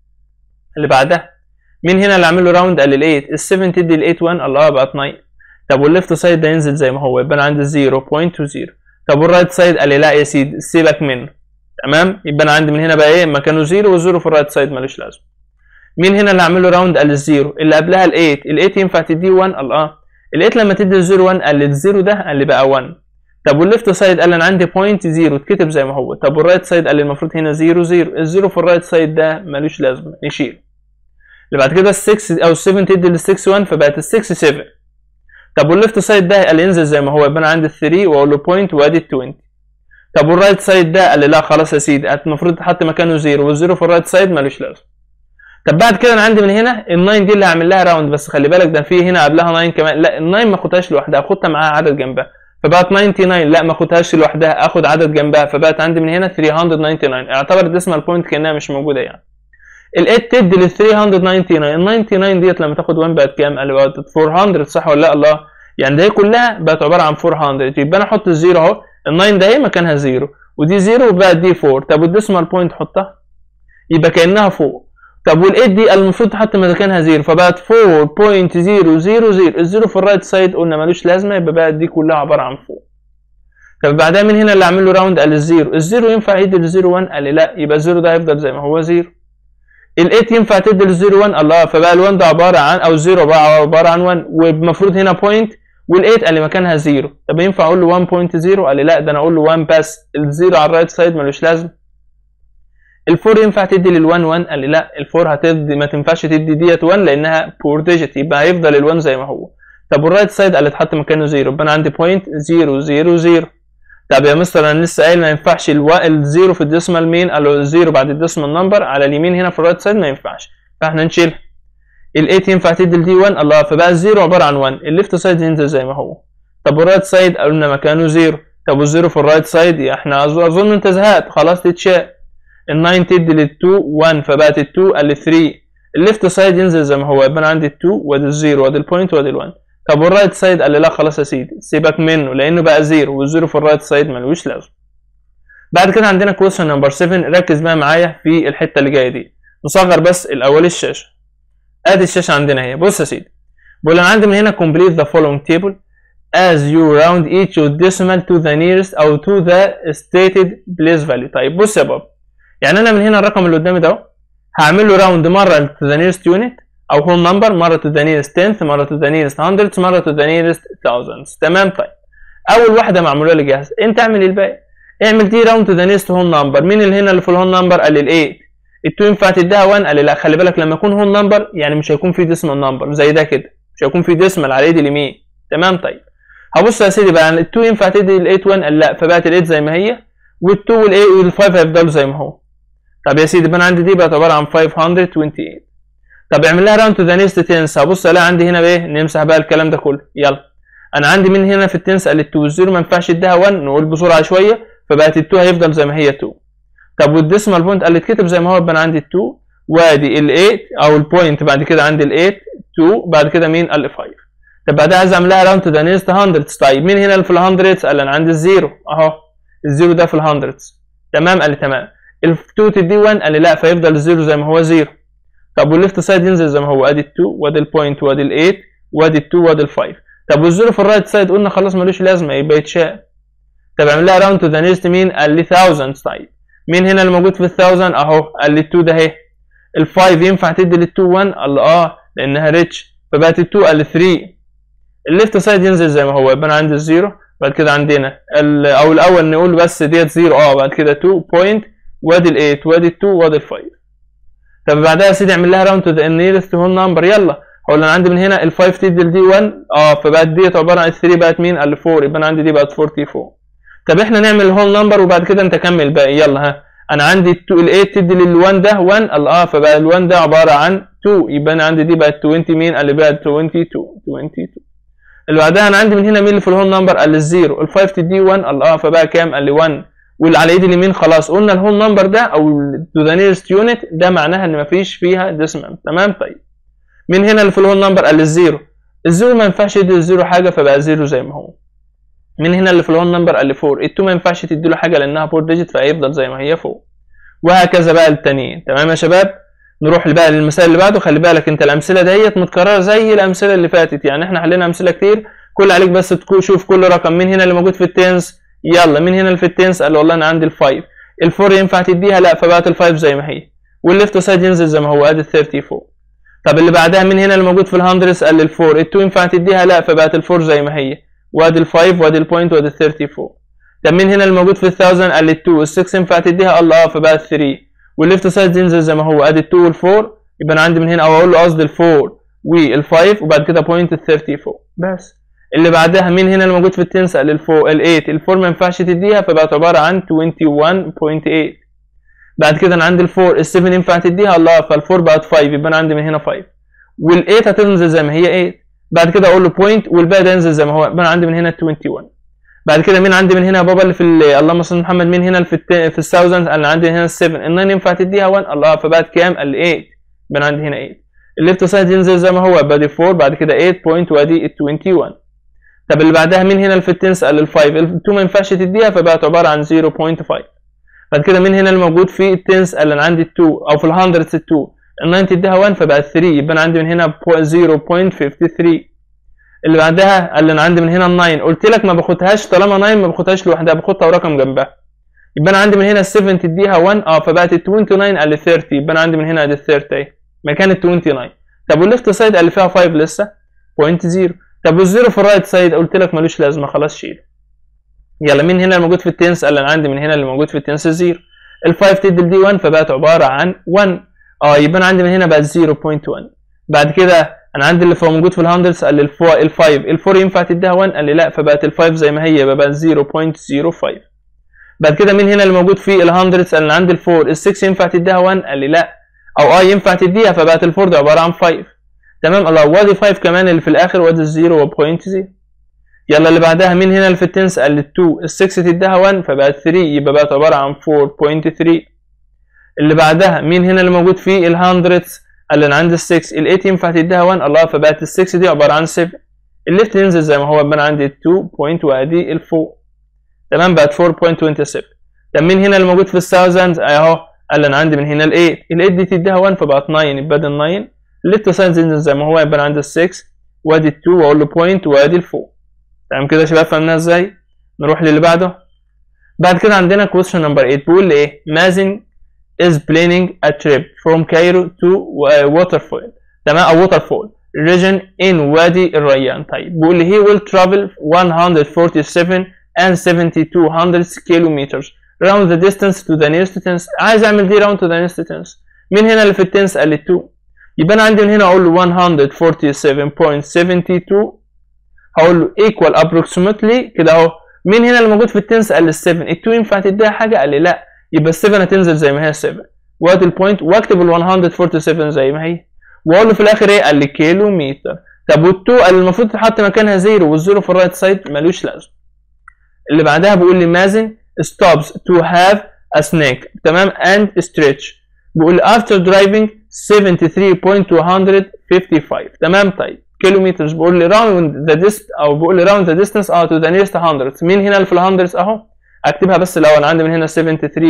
اللي بعدها مين هنا اللي عامل له راوند قال ال8 ال7 تدي ل8 1 الله بقت 9 طب والليفت سايد ده ينزل زي ما هو يبقى انا عندي 0.20 طب والرايت سايد قال لي لا يا سيدي سيبك منه تمام يبقى انا عندي من هنا بقى ايه مكانه 0 والزيرو في الرايت سايد ملوش لازمه مين هنا اللي عامل له راوند قال الزيرو اللي قبلها ال8 ال8 ينفع تديه 1 قال اه ال8 لما تدي الزيرو 1 قال الزيرو ده قال لي بقى 1 طب والليفت سايد قال انا عندي بوينت 0 اتكتب زي ما هو طب والرايت سايد قال لي المفروض هنا 0 0 الزيرو في الرايت سايد ده ملوش لازمه نشيل اللي بعد كده ال 6 او ال 7 تدي لل 6 1 فبقت ال 6 7 طب والليفت سايد ده قال ينزل زي ما هو يبقى انا عندي ال 3 واقول له بوينت وادي ال 20 طب والرايت سايد ده قال لي لا خلاص يا سيدي المفروض تحط مكانه زيرو والزيرو في الرايت سايد ملوش لازمه طب بعد كده انا عندي من هنا ال 9 دي اللي هعمل لها راوند بس خلي بالك ده في هنا قبلها 9 كمان لا ال 9 ما اخدهاش لوحدها اخدها معاها عدد جنبها فبقت 99 لا ما اخدهاش لوحدها اخد عدد جنبها فبقت عندي من هنا 399 اعتبر الديسمال بوينت كانها مش موجوده يعني ال 8 تدي لل 399 ال 99 ديت لما تاخد 1 بقت كام؟ قال بقت 400 صح ولا لا الله؟ يعني ده كلها بقت عباره عن 400 يبقى انا احط الزيرو اهو ال 9 ده اهي مكانها زيرو ودي زيرو وبقت دي 4 طب والديسمال بوينت حطها يبقى كانها فوق طب وال 8 دي المفروض تحط مكانها زيرو فبقت 4.000 الزيرو في الرايت سايد قلنا ملوش لازمه يبقى بقت دي كلها عباره عن فوق طب بعدها من هنا اللي اعمل له راوند قال الزيرو الزيرو ينفع يدي للزيرو 1 قال لي لا يبقى الزيرو ده هيفضل زي ما هو زيرو ال 8 ينفع تدي للزيرو 1 الله فبقى ال 1 ده عباره عن او الزيرو بقى عباره عن 1 والمفروض هنا بوينت وال 8 قال لي مكانها زيرو طب ينفع اقول له 1.0 قال لي لا ده انا اقول له 1 بس الزيرو على الرايت سايد ملوش لازمه الفور ينفع تدي لل1 1 قال لي لا الفور هتدي ما تنفعش تدي ديت 1 لانها بور ديجيت يبقى هيفضل ال1 زي ما هو طب والرايت سايد قال لي اتحط مكانه زيرو يبقى انا عندي بوينت 0 0 0 طب يا مستر انا لسه قايل ما ينفعش الزيرو في الديسمال مين قال له الزيرو بعد الديسمال نمبر على اليمين هنا في الرايت سايد ما ينفعش فاحنا نشيل ال 8 ينفع تدي لدي 1 الله فبقى الزيرو عباره عن 1 الليفت سايد ينزل زي ما هو طب والرايت سايد قالوا لنا مكانه زيرو طب والزيرو في الرايت سايد احنا اظن انت زهقت خلاص تتشال ال 9 تدي لل 2 1 فبقت ال 2 قال 3 الليفت سايد ينزل زي ما هو يبقى انا عندي ال 2 وادي الزيرو وادي البوينت وادي ال 1 طب والرايت سايد قال لي لا خلاص يا سيدي سيبك منه لانه بقى زيرو والزيرو في الرايت سايد ملوش لازمه بعد كده عندنا كويشن نمبر 7 ركز بقى معايا في الحته اللي جايه دي نصغر بس الاول الشاشه ادي الشاشه عندنا اهي بص يا سيدي بقول انا عندي من هنا complete the following table as you round each decimal to the nearest او to the stated place value طيب بص يا بابا يعني انا من هنا الرقم اللي قدامي ده اهو هعمل له راوند مره to the nearest unit او هول نمبر مره to the nearest tenth مره to the nearest hundredths مره to the nearest thousands تمام طيب اول واحده معموله لي جاهزه انت اعمل الباقي اعمل دي راوند to the nearest whole number مين اللي هنا اللي في الهول نمبر قال لي ال 8 ال 2 ينفع تديها 1 قال لي لا خلي بالك لما يكون هول نمبر يعني مش هيكون في ديسمال نمبر زي ده كده مش هيكون في ديسمال على ايدي اليمين تمام طيب هبص يا سيدي بقى ال 2 ينفع تدي ال 8 1 قال لا فبقت ال 8 زي ما هي وال 2 وال 8 وال 5 هيفضلوا زي ما هو طب يا سيدي يبقى انا عندي دي بقت عباره عن 528 طب اعمل لها راوند تو ذا نيست تنس هبص الاقي عندي هنا بايه نمسح بقى الكلام ده كله يلا انا عندي من هنا في التنس قال 2 والزيرو ما ينفعش اديها 1 نقول بسرعه شويه فبقت ال 2 هيفضل زي ما هي 2 طب والديسمال بوينت قال اتكتب زي ما هو يبقى انا عندي ال 2 وادي ال 8 او البوينت بعد كده عندي ال 8 2 بعد كده مين قال 5 طب بعدها عايز اعمل لها راوند تو ذا نيست 100 طيب مين هنا اللي في ال 100 قال انا عندي الزيرو اهو الزيرو ده في ال 100 تمام قال لي تمام ال 2 تدي 1 قال لي لا فيفضل الزيرو زي ما هو زيرو طب والليفت سايد ينزل زي ما هو ادي ال 2 وادي البوينت وادي ال 8 وادي ال 2 وادي ال 5 طب والزيرو في الرايت سايد قلنا خلاص ملوش لازمه يبقى يتشال طب اعمل لها راوند تو ذا نيست مين قال لي 1000 طيب مين هنا اللي موجود في ال 1000 اهو قال لي 2 ده اهي ال 5 ينفع تدي لل 2 1 قال اه لانها ريتش فبقت ال 2 قال 3 الليفت سايد ينزل زي ما هو يبقى انا عندي الزيرو بعد كده عندنا او الاول نقول بس ديت زيرو اه بعد كده 2 بوينت وادي ال 8 وادي ال 2 وادي ال 5 طب بعدها يا سيدي اعمل لها راوند تو ذا نيرست هول نمبر يلا هقول انا عندي من هنا ال 5 تدي لدي 1 اه فبقت ديت عباره عن 3 بقت مين؟ قال 4 يبقى انا عندي دي بقت 44 طب احنا نعمل الهول نمبر وبعد كده انت كمل الباقي يلا ها انا عندي ال 8 تدي لل 1 ده 1 قال اه فبقى ال 1 ده عباره عن 2 يبقى انا عندي دي بقت 20 مين؟ قال لي بقت 22 22 اللي بعدها انا عندي من هنا مين اللي في الهول نمبر؟ قال لي الزيرو ال 5 تدي 1 قال اه فبقى كام؟ قال لي 1 واللي على ايد اليمين خلاص قلنا الهول نمبر ده او تو ذا نيرست يونت ده معناها ان مفيش فيها ديسمال تمام طيب من هنا اللي في الهول نمبر قال الزيرو الزيرو ما ينفعش يدي الزيرو حاجه فبقى زيرو زي ما هو من هنا اللي في الهول نمبر قال 4 ال2 ما ينفعش تدي له حاجه لانها بور ديجيت فهيفضل زي ما هي فوق وهكذا بقى التانيين تمام يا شباب نروح بقى للمثال اللي بعده خلي بالك انت الامثله ديت متكرره زي الامثله اللي فاتت يعني احنا حلينا امثله كتير كل عليك بس تشوف كل رقم من هنا اللي موجود في التنس يلا من هنا اللي في التنس قال والله انا عندي الفايف الفور ينفع تديها لا فبقت الفايف زي ما هي والليفت سايد ينزل زي ما هو ادي ال 34 طب اللي بعدها من هنا اللي موجود في الهندرس قال الفور ال2 ينفع تديها لا فبقت الفور زي ما هي وادي الفايف وادي البوينت وادي ال 34 طب من هنا اللي موجود في ال 1000 قال ال2 ال6 ينفع تديها الله اه فبقت 3 والليفت سايد ينزل زي ما هو ادي ال2 وال4 يبقى انا عندي من هنا او اقول له قصدي ال4 وال5 وبعد كده بوينت ال 34 بس اللي بعدها مين هنا الموجود في التنس قال الفور ال 8 الفور ما ينفعش تديها فبقت عباره عن 21.8 بعد كده انا عندي الفور ال 7 ينفع تديها الله فالفور بقت 5 يبقى انا عندي من هنا 5 وال 8 هتنزل زي ما هي 8 بعد كده اقول له بوينت والباقي ده ينزل زي ما هو يبقى انا عندي من هنا 21 بعد كده مين عندي من هنا يا بابا اللي في ال- اللهم صل على محمد مين هنا اللي في الت... في الثاوزند انا عندي هنا 7 ال 9 ينفع تديها 1 الله فبقت كام؟ قال لي 8 يبقى انا عندي هنا 8 الليفت سايد ينزل زي ما هو يبقى دي 4 بعد كده 8 بوينت وادي ال 21 طب اللي بعدها مين هنا اللي في التنس قال ال 5 ال 2 ما ينفعش تديها فبقت عباره عن 0.5 بعد كده مين هنا الموجود في التنس قال انا عندي 2 او في ال 100 2 ال 9 تديها 1 فبقت 3 يبقى انا عندي من هنا 0.53 اللي بعدها قال لي انا عندي من هنا ال 9 قلت لك ما باخدهاش طالما 9 ما باخدهاش لوحدها باخدها ورقم جنبها يبقى انا عندي من هنا ال 7 تديها 1 اه فبقت ال 29 قال لي 30 يبقى انا عندي من هنا ادي ال 30 اهي مكان ال 29 طب والليفت سايد قال لي فيها 5 لسه بوينت 0 طب والزيرو في الرايت سايد قلت لك ملوش لازمه خلاص شيل يلا مين هنا الموجود في التنس قال لي انا عندي من هنا اللي موجود في التنس 0 ال 5 تدي ال دي 1 فبقت عباره عن 1 اه يبقى انا عندي من هنا بقت 0.1 بعد كده انا عندي اللي فوق موجود في الهندرس قال لي ال 5 ال 5 ال 4 ينفع تديها 1 قال لي لا فبقت ال 5 زي ما هي يبقى بقت 0.05 بعد كده مين هنا اللي موجود في الهندرس قال لي عندي ال 4 ال 6 ينفع تديها 1 قال لي لا او اه ينفع تديها فبقت ال 4 دي عباره عن 5 تمام الله وادي 5 كمان اللي في الاخر وادي الزيرو هو بوينت 0 يلا اللي بعدها مين هنا اللي في التنس قال لي 2 ال 6 تديها 1 فبقت 3 يبقى بقت عباره عن 4.3 اللي بعدها مين هنا اللي موجود فيه الهندرتس قال لي انا عندي ال 6 ال 8 ينفع تديها 1 الله فبقت ال 6 دي عباره عن 7 الليفت ينزل زي ما هو يبقى انا عندي ال 2 بوينت وادي ال 4 تمام بقت 4.27 طب مين هنا اللي موجود في الثاوزند اهو قال لي انا عندي من هنا ال 8 ال 8 دي تديها 1 فبقت 9 يبقى ده ال 9 الليفت سايد ينزل زي ما هو يبقى انا عندي ال 6 وادي ال 2 واقول له بوينت وادي ال 4 تمام كده يا شباب فهمناها ازاي نروح للي بعده بعد كده عندنا question number 8 بيقول لي ايه مازن is planning a trip from Cairo to uh, waterfall تمام او waterfall region in وادي الريان طيب بيقول لي he will travel 147 and 7200 kilometers round the distance to the nearest tense عايز اعمل دي round to the nearest tense مين هنا اللي في التنس قال لي 2 يبقى انا عندي من هنا اقول له 147.72 هقول له equal approximately كده اهو مين هنا اللي موجود في التنس قال لي 7 ال 2 ينفع تديها حاجه قال لي لا يبقى ال 7 هتنزل زي ما هي 7 وادي البوينت واكتب ال 147 زي ما هي واقول له في الاخر ايه قال لي كيلو متر طب وال2 قال لي المفروض تحط مكانها زيرو والزيرو في الرايت سايد ملوش لازمه اللي بعدها بيقول لي مازن stops to have a snack تمام and stretch بيقول after driving 73.255 تمام طيب كيلومترز بيقول لي round the distance او بيقول لي round the distance اه to the nearest 100 مين هنا اللي في ال 100 اهو اكتبها بس الاول عندي من هنا 73.255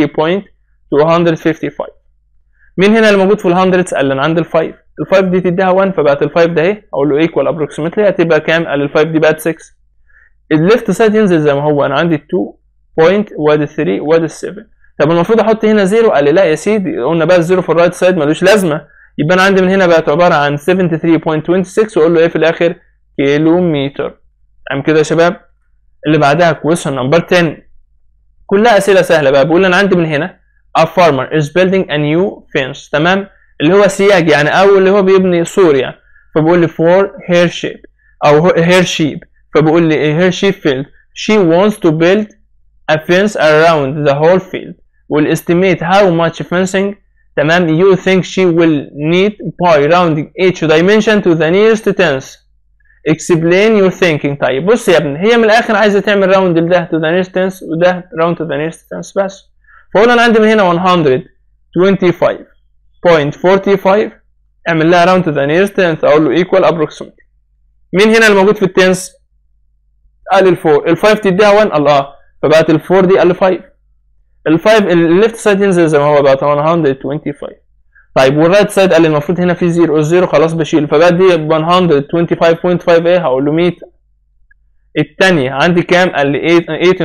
مين هنا اللي موجود في ال 100 قال لي انا عندي ال 5 ال 5 دي تديها 1 فبقت ال 5 ده اهي اقول له equal approximately هتبقى كام قال ال 5 دي بقت 6 الليفت سايد ينزل زي ما هو انا عندي 2 بوينت وادي 3 وادي 7 طب المفروض احط هنا زيرو قال لي لا يا سيدي قلنا بقى الزيرو في الرايت سايد ملوش لازمه يبقى انا عندي من هنا بقت عباره عن 73.26 واقول له ايه في الاخر كيلو متر تمام كده يا شباب اللي بعدها question نمبر 10 كلها اسئله سهله بقى بقول انا عندي من هنا a farmer is building a new fence تمام اللي هو سياج يعني او اللي هو بيبني سور يعني فبقول لي for her sheep او her sheep فبقول لي her sheep field she wants to build a fence around the whole field will estimate how much fencing تمام you think she will need by rounding each dimension to the nearest tenth explain your thinking طيب بص يا ابني هي من الاخر عايزه تعمل راوند لده to the nearest tenth وده round to the nearest tenth بس فقول انا عندي من هنا 125.45 اعمل لها round to the nearest tenth اقول له equal approximate مين هنا اللي موجود في التنس قال الفور الفايف تديها 1 قال اه فبقت الفور دي قال 5 الفايف الليفت سايد ينزل زي ما هو بقت 125 طيب والرايت سايد قال لي المفروض هنا في زيرو الزيرو خلاص بشيل فبقت دي 125.5 ايه هقول له 100 الثانيه عندي كام قال لي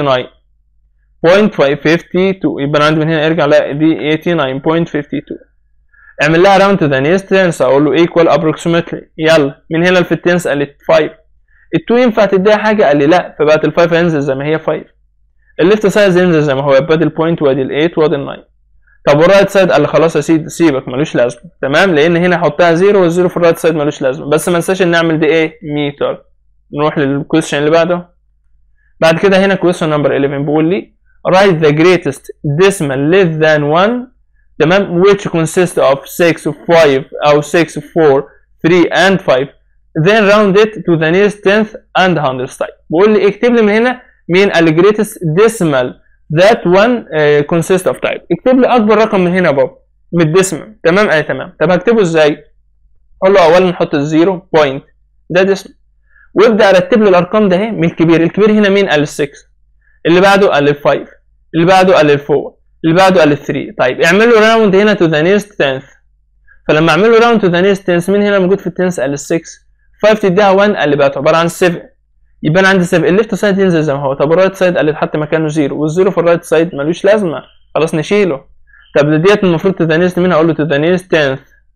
89.552 يبقى انا عندي من هنا ارجع لا دي 89.52 اعمل لها راوند تو ذا نيست تنس اقول له ايكوال ابروكسيمتلي يلا من هنا في التنس قال لي 5 ال2 ينفع تديها حاجه قال لي لا فبقت ال5 هينزل زي ما هي 5 الليفت سايد ينزل زي ما هو يبقى البوينت وادي ال8 وادي ال9 طب والرايت سايد قال لي خلاص يا سيدي سيبك ملوش لازمه تمام لان هنا احطها زيرو والزيرو في الرايت سايد ملوش لازمه بس ما انساش ان نعمل دي ايه متر نروح للكويشن اللي بعده بعد كده هنا كويشن نمبر 11 بيقول لي write the greatest decimal less than 1 تمام which consists of 6 of 5 أو 6 of 4 3 and 5 then round it to the nearest tenth and hundredth طيب بيقول لي اكتب لي من هنا مين ال greatest decimal that one uh, consists of type اكتب لي اكبر رقم من هنا يا بابا من الديسمال تمام اي تمام طب هكتبه ازاي اقول له اولا نحط الزيرو بوينت ده ديسمال وابدا ارتب له الارقام ده اهي من الكبير الكبير هنا مين ال 6 اللي بعده ال 5 اللي بعده ال 4 اللي بعده ال 3 طيب اعمل له راوند هنا تو ذا نيرست 10 فلما اعمل له راوند تو ذا نيرست 10 مين هنا موجود في التنس ال 6 5 تديها 1 اللي بقت عباره عن 7 يبقى انا عندي 7 الليفت سايد ينزل زي ما هو طب الرايت سايد اللي اتحط مكانه 0 والزيرو في الرايت سايد ملوش لازمه خلاص نشيله طب ده ديت المفروض تو ذا نيرست مين هقول له تو ذا نيرست 10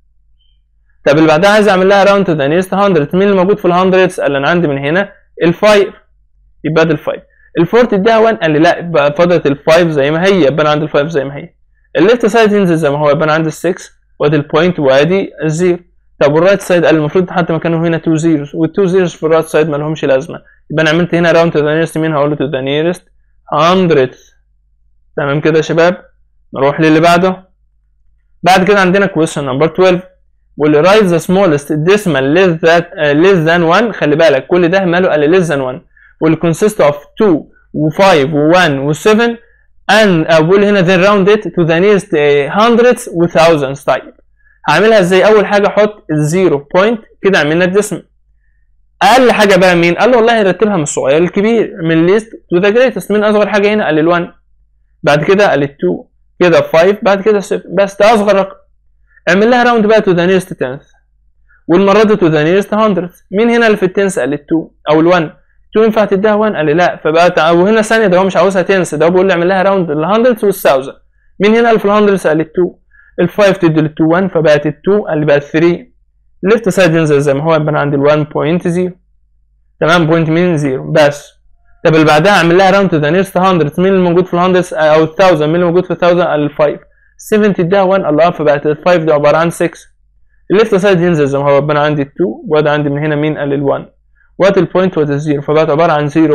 طب اللي بعدها عايز اعمل لها راوند تو ذا نيرست 100 مين اللي موجود في ال 100 اللي انا عندي من هنا ال 5 يبقى ده ال 5 ال 4 تديها 1 قال لي لا يبقى فضلت ال 5 زي ما هي يبقى انا عندي ال 5 زي ما هي الليفت سايد ينزل زي ما هو يبقى انا عندي ال 6 وادي البوينت وادي الزيرو طب والرايت سايد قال المفروض تحط مكانه هنا 2 زيروز وال2 زيروز في الرايت سايد ما لهمش لازمه يبقى انا عملت هنا راوند تو ذا نيرست مين هقول له تو ذا نيرست 100 تمام كده يا شباب نروح للي بعده بعد كده عندنا question نمبر 12 واللي write the smallest decimal less than uh, less than 1 خلي بالك كل ده ماله قال less than 1 واللي consist of 2 و5 و1 و7 and اقول هنا then round it to the nearest uh, hundreds و thousands طيب هعملها ازاي اول حاجه احط الزيرو بوينت كده عملنا الديسمال اقل حاجه بقى مين قال له والله رتبها من الصغير للكبير من ليست تو ذا جريتست من اصغر حاجه هنا قال ال1 بعد كده قال ال2 كده 5 بعد كده 7 بس ده اصغر رقم اعمل لها راوند بقى تو ذا نيرست 10 والمره دي تو ذا نيرست 100 مين هنا اللي في التنس قال ال2 او ال1 2 ينفع تديها 1 قال لي لا فبقى وهنا ثانيه ده هو مش عاوزها تنس ده هو بيقول لي اعمل لها راوند ال 100 وال1000 مين هنا اللي في ال 100 قال ال2 ال5 تدي ال2 1 فبقت ال2 اللي بقت 3 الليفت سايد ينزل زي ما هو يبقى انا عندي ال1.0 تمام بوينت مين 0 بس طب اللي بعدها اعمل لها راوند تو ذا نيرست 100 مين اللي موجود في ال 100 او ال 1000 مين اللي موجود في ال 1000 ال 5 7 تديها 1 الله فبقت ال 5 دي عباره عن 6 الليفت سايد ينزل زي ما هو يبقى انا عندي 2 وادي عندي من هنا مين قال ال 1 وادي البوينت وادي الزيرو فبقت عباره عن 0.100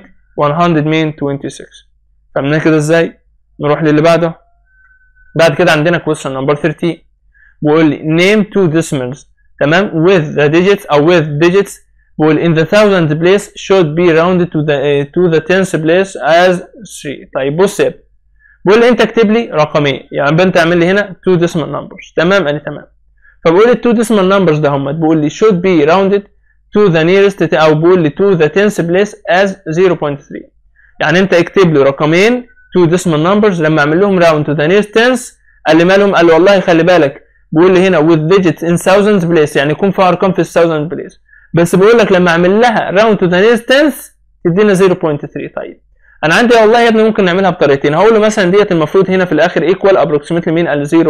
مين 26 فهمنا كده ازاي؟ نروح للي بعده بعد كده عندنا question number 13 بيقول لي name two decimals تمام with the digits او with digits بيقول in the thousand place should be rounded to the uh, to the tens place as 3 طيب بص يا بيقول لي انت اكتب لي رقمين يعني انت اعمل لي هنا two decimal numbers تمام انا تمام فبقول لي two decimal numbers ده هم بيقول لي should be rounded to the nearest او بيقول لي to the tens place as 0.3 يعني انت اكتب لي رقمين two decimal numbers لما اعمل لهم round to the nearest tens قال لي مالهم قال لي والله خلي بالك بيقول لي هنا with digits in thousands place يعني يكون فيها ارقام في الثاوزند بليس بس بيقول لك لما اعمل لها round to the nearest tens تدينا 0.3 طيب انا عندي والله يا ابني ممكن نعملها بطريقتين هقول له مثلا ديت المفروض هنا في الاخر equal approximately مين قال 0.3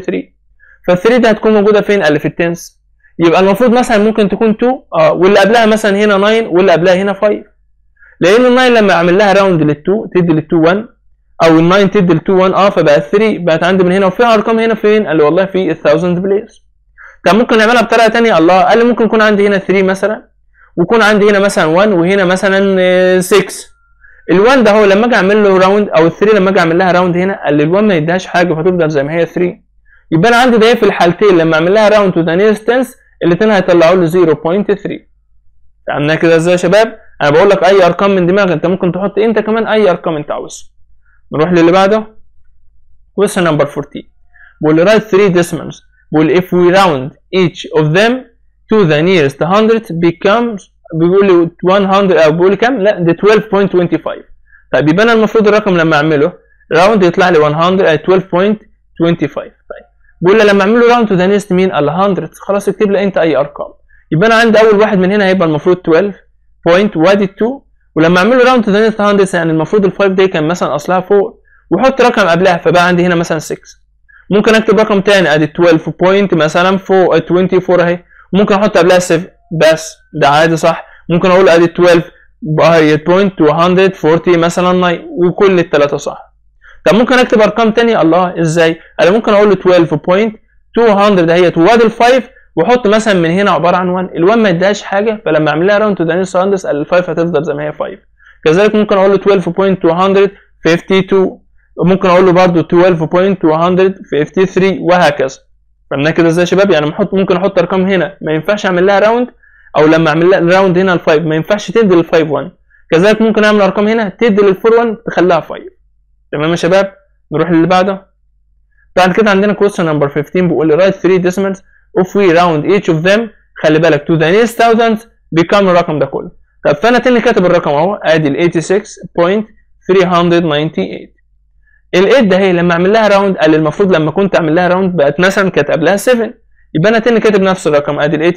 فال 3 دي هتكون موجوده فين قال في التنس يبقى المفروض مثلا ممكن تكون 2 اه واللي قبلها مثلا هنا 9 واللي قبلها هنا 5 لان ال 9 لما اعمل لها راوند لل 2 تدي لل 2 1 او ال 9 تدي ال 2 1 اه فبقت 3 بقت عندي من هنا وفيها ارقام هنا فين؟ قال لي والله في ال 1000 بليس طب ممكن نعملها بطريقه ثانيه الله قال لي ممكن يكون عندي هنا 3 مثلا ويكون عندي هنا مثلا 1 وهنا مثلا 6 ال1 ده هو لما اجي اعمل له راوند او ال3 لما اجي اعمل لها راوند هنا قال لي ال1 ما يديهاش حاجه فتفضل زي ما هي 3 يبقى انا عندي ده في الحالتين لما اعمل لها راوند تو ذا نيرست تنس الاثنين هيطلعوا لي 0.3 فهمنا كده ازاي يا شباب؟ انا بقول لك اي ارقام من دماغك انت ممكن تحط انت كمان اي ارقام انت عاوزها نروح للي بعده question number 14 بيقول write 3 decimals بيقول if we round each of them to the nearest 100 becomes بيقول لي 100 او بيقول لي كام لا ده 12.25 طيب يبقى انا المفروض الرقم لما اعمله راوند يطلع لي 100 12.25 طيب بيقول لي لما اعمل له راوند تو ذا نيست مين قال 100 خلاص اكتب لي انت اي ارقام يبقى انا عندي اول واحد من هنا هيبقى المفروض 12 بوينت وادي 2 ولما اعمل له راوند تو ذا نيست 100 يعني المفروض ال 5 دي كان مثلا اصلها 4 وحط رقم قبلها فبقى عندي هنا مثلا 6 ممكن اكتب رقم تاني ادي 12 بوينت مثلا 4 24 اهي ممكن احط قبلها 7 بس ده عادي صح ممكن اقول ادي 12 هي بوينت 240 مثلا 9 وكل الثلاثه صح طب ممكن اكتب ارقام تانية الله ازاي انا ممكن اقول له 12 بوينت 200 دهيت وادي ال 5 واحط مثلا من هنا عباره عن 1 ال1 ما ادهاش حاجه فلما اعمل لها راوند تو ذا نيرست راوندز ال5 هتفضل زي ما هي 5 كذلك ممكن اقول له 12.252 ممكن اقول له برده 12.253 وهكذا فهمنا كده ازاي يا شباب يعني محط ممكن احط ارقام هنا ما ينفعش اعمل لها راوند او لما اعمل لها راوند هنا ال5 ما ينفعش تدي لل5 1 كذلك ممكن اعمل ارقام هنا تدي لل4 1 تخليها 5 تمام يا شباب نروح للي بعده بعد كده عندنا question number 15 بيقول لي write 3 decimals if we round each of them خلي بالك to the nearest thousands become الرقم ده كله طب فانا تاني كاتب الرقم اهو ادي ال 86.398 ال 8 ده هي لما اعمل لها راوند قال المفروض لما كنت اعمل لها راوند بقت مثلا كانت قبلها 7 يبقى انا تاني كاتب نفس الرقم ادي ال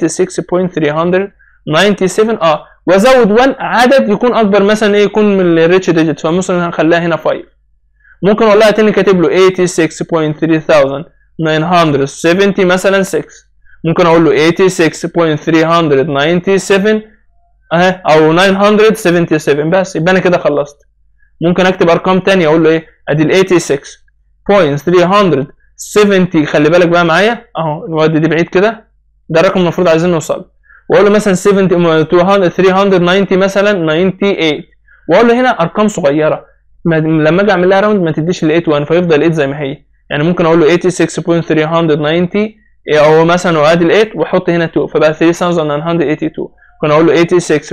86.397 اه وازود 1 عدد يكون اكبر مثلا ايه يكون من الريتش ديجيت فمثلا هنخليها هنا 5 ممكن والله تاني كاتب له 86.3970 مثلا 6 ممكن اقول له 86.397 اهي او 977 بس يبقى انا كده خلصت ممكن اكتب ارقام تانية اقول له ايه ادي ال 86.370 خلي بالك بقى معايا اهو نودي دي بعيد كده ده الرقم المفروض عايزين نوصل واقول له مثلا 70 390 مثلا 98 واقول له هنا ارقام صغيره لما اجي اعمل لها راوند ما تديش ال 81 فيفضل 8 زي ما هي يعني ممكن اقول له 86.390 او مثلا وادي ال 8 واحط هنا 2 فبقى 3982 ممكن اقول له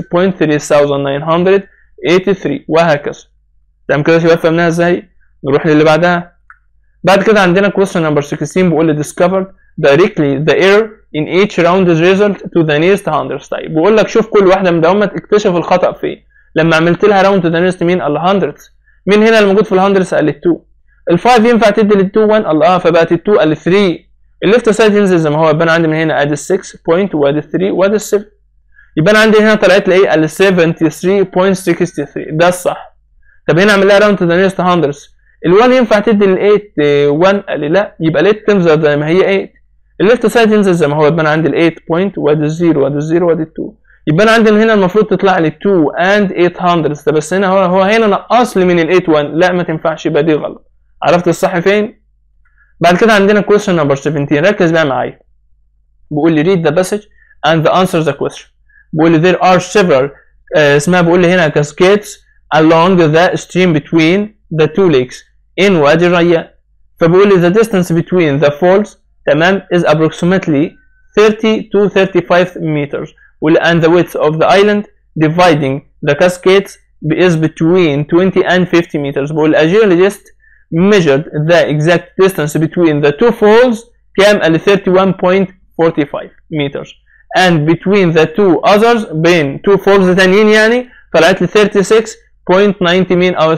86.3983 وهكذا تمام كده يا شباب فهمناها ازاي نروح للي بعدها بعد كده عندنا question number 16 بيقول لي discovered directly the error in each round result to the nearest hundreds طيب بيقول لك شوف كل واحده من دومت اكتشف الخطا فين لما عملت لها راوند تو ذا nearest مين قال hundreds مين هنا اللي موجود في الهندرس قال 2 ال5 ينفع تدي لل2 1 الله اه فبقت ال2 قال 3 الليفت سايد ينزل زي ما هو يبقى انا عندي من هنا ادي 6 بوينت وادي 3 وادي 7 يبقى انا عندي هنا طلعت لي ايه قال 73.63 ده الصح طب هنا اعمل لها راوند تو ذا نيرست هندرس ال1 ينفع تدي لل 8 1 قال لي لا يبقى ال 8 تنزل زي ما هي 8 الليفت سايد ينزل زي ما هو يبقى انا عندي ال 8 بوينت وادي الزيرو وادي الزيرو وادي 2 يبقى انا عندي من هنا المفروض تطلع لي 2 اند 800 ده بس هنا هو هو هنا نقص لي من ال 8 1 لا ما تنفعش يبقى دي غلط عرفت الصح فين؟ بعد كده عندنا question number 17 ركز بقى معايا بيقول لي read the passage and the answer the question بيقول لي there are several uh, اسمها بيقول لي هنا cascades along the stream between the two lakes in وادي الريان فبيقول لي the distance between the falls تمام is approximately 30 to 35 meters and the width of the island dividing the cascades is between 20 and 50 meters بقول a geologist measured the exact distance between the two falls كام قال 31.45 meters and between the two others بين two falls تانيين يعني طلعت لي 36.90 مين او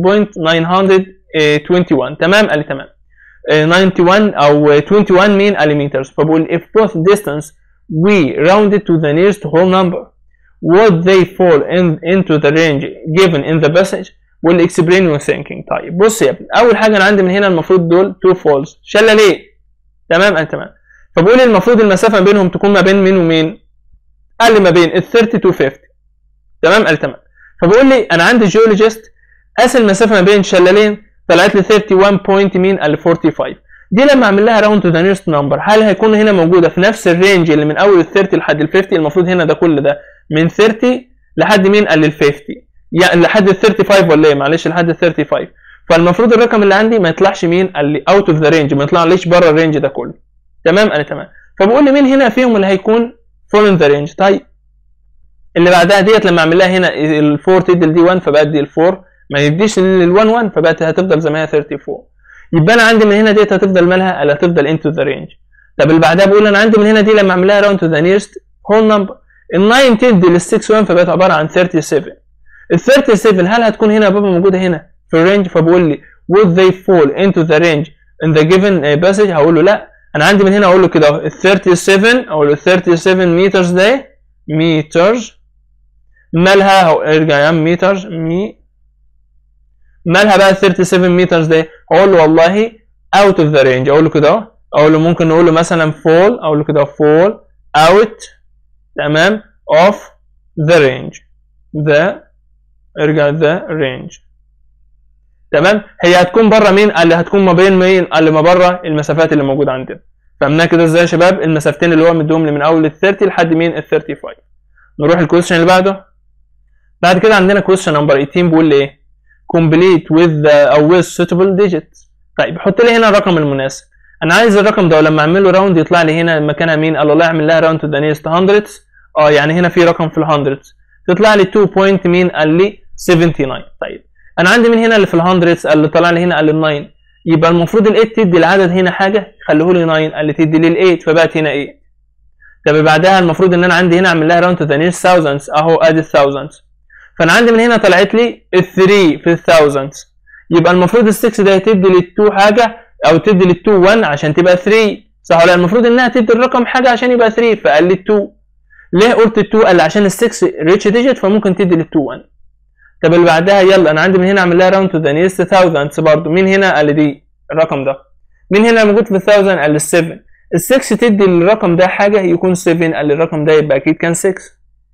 36.921 تمام قال لي تمام 91 او 21 مين قال meters فبقول if both distance we rounded to the nearest whole number would they fall in, into the range given in the passage will explain your thinking طيب بص يا ابني اول حاجه انا عندي من هنا المفروض دول two falls شله ليه تمام انا تمام فبقول المفروض المسافه ما بينهم تكون ما بين مين ومين قال لي ما بين ال 30 to 50 تمام قال تمام فبقول لي انا عندي جيولوجيست قاس المسافه ما بين شلالين طلعت لي 31 بوينت مين قال لي 45 دي لما اعمل لها راوند تو ذا نيرست نمبر هل هيكون هنا موجوده في نفس الرينج اللي من اول ال 30 لحد ال 50 المفروض هنا ده كل ده من 30 لحد مين قال لل 50 يعني لحد ال 35 ولا ايه معلش لحد ال 35 فالمفروض الرقم اللي عندي ما يطلعش مين قال لي اوت اوف ذا رينج ما يطلعليش بره الرينج ده كله تمام انا تمام فبقول لي مين هنا فيهم اللي هيكون فول ان ذا رينج طيب اللي بعدها ديت لما اعمل لها هنا ال 4 تدي لدي 1 فبقت دي ال 4 ما يديش لل 1 1 فبقت هتفضل زي ما هي 34 يبقى انا عندي من هنا ديت هتفضل مالها قال هتفضل انتو ذا رينج طب اللي بعدها بقول انا عندي من هنا دي لما اعمل لها راوند تو ذا نيرست هول نمبر ال 9 تدي لل 6 1 فبقت عباره عن 37 ال 37 هل هتكون هنا بابا موجوده هنا في الرينج فبقول لي would they fall into the range in the given passage هقول له لا انا عندي من هنا اقول له كده ال 37 او ال 37 مترز ده مترز مالها ارجع يا عم مترز مي مالها بقى ال 37 مترز ده اقول له والله out of the range اقول له كده اهو اقول له ممكن نقول له مثلا fall اقول له كده fall out تمام of the range the ارجع the range تمام هي هتكون بره مين قال لي هتكون ما بين مين قال لي ما بره المسافات اللي موجوده عندنا فهمناها كده ازاي يا شباب المسافتين اللي هو مديهم لي من اول ال 30 لحد مين ال 35 نروح الكويشن اللي بعده بعد كده عندنا كويشن نمبر 18 بيقول لي ايه complete with the او with suitable digits طيب حط لي هنا الرقم المناسب انا عايز الرقم ده ولما اعمل له راوند يطلع لي هنا مكانها مين قال والله اعمل لها راوند تو ذا نيست 100 اه يعني هنا في رقم في ال 100 تطلع لي 2 بوينت مين قال لي 79 طيب انا عندي من هنا اللي في ال 100 اللي طلع لي هنا قال لي 9 يبقى المفروض ال 8 تدي العدد هنا حاجه خليه لي 9 قال لي تدي لي ال 8 فبقت هنا 8 طب بعدها المفروض ان انا عندي هنا اعمل لها راوند تو ذا نيست thousands اهو ادي ال thousands فانا عندي من هنا طلعت لي ال 3 في ال thousands يبقى المفروض ال 6 ده تدي لل 2 حاجه او تدي لل 2 1 عشان تبقى 3 صح ولا المفروض انها تدي الرقم حاجه عشان يبقى 3 فقال لي 2 ليه قلت ال 2 قال لي عشان ال 6 ريتش ديجيت فممكن تدي لل 2 1 طب اللي بعدها يلا انا عندي من هنا اعمل لها راوند تو ذا نيست thousands برضه مين هنا قال لي دي الرقم ده مين هنا موجود في ال 1000 قال لي 7 ال 6 تدي الرقم ده حاجه يكون 7 قال لي الرقم ده يبقى اكيد كان 6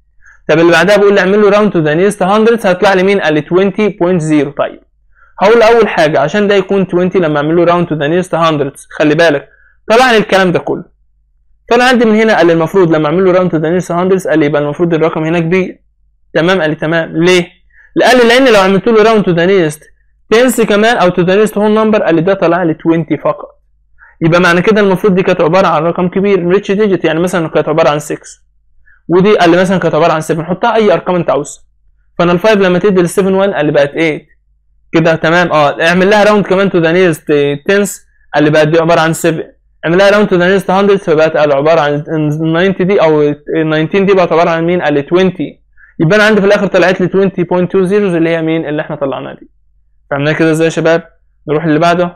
طب اللي بعدها بقول لي اعمل له راوند تو ذا نيست 100 هيطلع لي مين قال لي 20.0 طيب هقول اول حاجه عشان ده يكون 20 لما اعمل له راوند تو ذا نيست 100 خلي بالك طلع لي الكلام ده كله فانا عندي من هنا قال لي المفروض لما اعمل له راوند تو ذا نيست 100 قال لي يبقى المفروض الرقم هنا كبير تمام قال لي تمام ليه قال لي لان لو عملت له راوند تو ذا نيست تنس كمان او تو ذا نيست هول نمبر قال لي ده طلع لي 20 فقط يبقى معنى كده المفروض دي كانت عباره عن رقم كبير ريتش ديجيت يعني مثلا كانت عباره عن 6 ودي قال لي مثلا كانت عباره عن 7 حطها اي ارقام انت عاوزها فانا ال 5 لما تدي لل 7 1 قال لي بقت 8 كده تمام اه اعمل لها راوند كمان تو ذا نيست تنس قال لي بقت دي عباره عن 7 اعمل لها راوند تو ذا نيست 100 فبقت قال عباره عن 90 دي او 19 دي بقت عباره عن مين قال لي 20 يبقى انا عندي في الاخر طلعت لي 20.20 اللي هي مين اللي احنا طلعناها دي فهمناها كده ازاي يا شباب نروح اللي بعده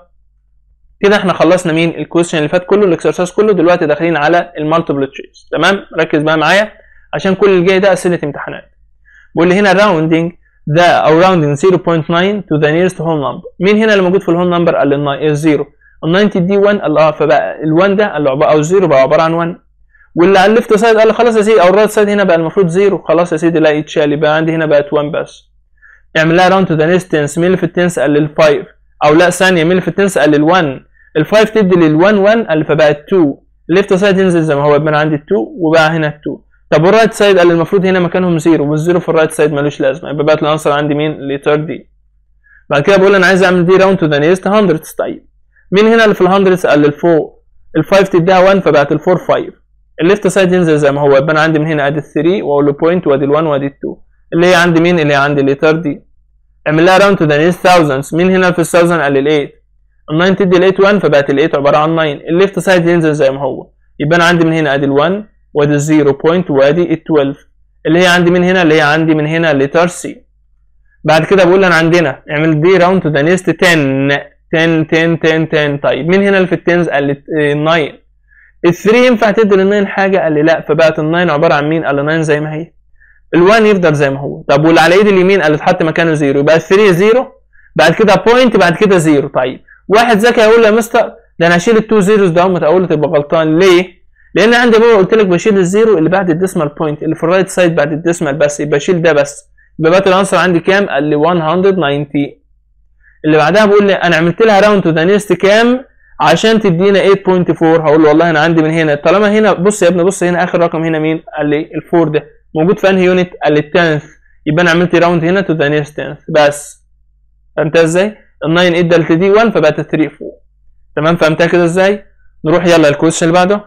كده احنا خلصنا مين الكويشن اللي فات كله الاكسرسايز كله دلوقتي داخلين على المالتيبل تشويس تمام ركز بقى معايا عشان كل اللي جاي ده اسئله امتحانات بيقول لي هنا راوندنج ذا او راوندنج 0.9 تو ذا نيرست هول نمبر مين هنا اللي موجود في الهول نمبر قال لي الزيرو ال 90 دي 1 قال اه فبقى ال1 ده قال له عباره او الزيرو بقى عباره عن 1 واللي على الليفت سايد قال لي خلاص يا سيدي او الرايت سايد هنا بقى المفروض زيرو خلاص يا سيدي لا يتشال يبقى عندي هنا بقت 1 بس اعمل لها راوند تو ذا نيست تنس مين اللي في التنس قال لي 5 او لا ثانيه مين اللي في التنس قال لي 1 ال 5 تدي لل 1 1 قال لي فبقت 2 الليفت سايد ينزل زي ما هو يبقى انا عندي 2 وبقى هنا 2 طب والرايت سايد قال لي المفروض هنا مكانهم زيرو والزيرو في الرايت سايد ملوش لازمه يبقى بقت الانسر عندي مين لتر دي بعد كده بقول انا عايز اعمل دي راوند تو ذا نيست 100 طيب مين هنا اللي في ال 100 قال لي ال 4 ال 5 تديها 1 فبقت ال 4 5 الليفت سايد ينزل زي ما هو يبقى انا عندي من هنا ادي ال 3 واقول له بوينت وادي ال 1 وادي ال 2 اللي هي عندي مين اللي هي عندي الليتر دي اعمل لها راوند تو ذا نيست thousands مين هنا في ال 1000 قال لي ال 8 ال 9 تدي ال 8 1 فبقت ال 8 عباره عن 9 الليفت سايد ينزل زي ما هو يبقى انا عندي من هنا ادي ال 1 وادي ال 0 بوينت وادي ال 12 اللي هي عندي من هنا اللي هي عندي من هنا الليتر سي بعد كده بقول انا عندنا اعمل دي راوند تو ذا نيست 10 10 10 10 10 طيب مين هنا اللي في التنز قال لي 9 ال 3 ينفع تدي لل 9 حاجه قال لي لا فبقت ال 9 عباره عن مين قال لي 9 زي ما هي ال 1 يفضل زي ما هو طب واللي على ايد اليمين قال اتحط مكانه 0 يبقى ال 3 0 بعد كده بوينت بعد كده 0 طيب واحد ذكي هيقول لي يا مستر ده انا هشيل التو زيروز ده هم اقول له تبقى غلطان ليه؟ لان عندي بابا قلت لك بشيل الزيرو اللي بعد الديسمال بوينت اللي في الرايت سايد بعد الديسمال بس يبقى شيل ده بس يبقى بقت الانسر عندي كام؟ قال لي 190 اللي بعدها بقول لي انا عملت لها راوند تو ذا نيست كام عشان تدينا 8.4 هقول له والله انا عندي من هنا طالما هنا بص يا ابني بص هنا اخر رقم هنا مين؟ قال لي ال4 ده موجود في انهي يونت؟ قال لي ال 10 يبقى انا عملت راوند هنا تو ذا نيست 10 بس فهمت ازاي؟ ال 9 ادى دي 1 فبقت ال 3 4 تمام فهمتها كده ازاي؟ نروح يلا الكويشن اللي بعده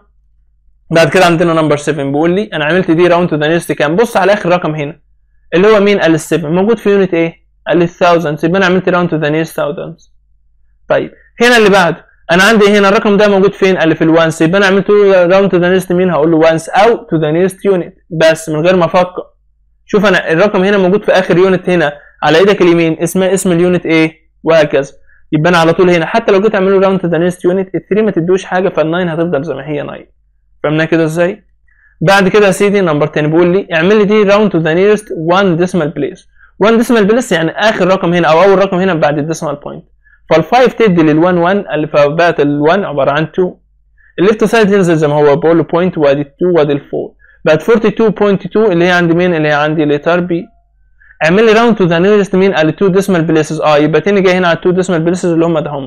بعد كده عندنا نمبر 7 بيقول لي انا عملت دي راوند تو ذا نيست كام بص على اخر رقم هنا اللي هو مين قال ال 7 موجود في يونت ايه قال لي thousands يبقى انا عملت راوند تو ذا نيست thousands طيب هنا اللي بعده انا عندي هنا الرقم ده موجود فين قال لي في الوانس يبقى انا عملت راوند تو ذا نيست مين هقول له وانس او تو ذا نيست يونت بس من غير ما افكر شوف انا الرقم هنا موجود في اخر يونت هنا على ايدك اليمين اسمها اسم اليونت ايه وهكذا يبقى انا على طول هنا حتى لو جيت اعمل له راوند تو ذا نيست يونت ال 3 ما تدوش حاجه فال9 هتفضل زي ما هي 9 فهمنا كده ازاي؟ بعد كده يا سيدي نمبر 10 بيقول لي اعمل لي دي راوند تو ذا نيرست 1 ديسمال بليس 1 ديسمال بليس يعني اخر رقم هنا او اول رقم هنا بعد الديسمال بوينت فال5 تدي لل1 1 اللي فبقت ال1 عباره عن 2 الليفت سايد ينزل زي ما هو بقول له بوينت وادي 2 وادي ال 4 بقت 42.2 اللي هي عندي مين اللي هي عندي لتر بي اعمل لي راوند تو ذا نيرست مين قال 2 ديسمال بليسز اه يبقى تاني جاي هنا على 2 ديسمال بليسز اللي هم ده هم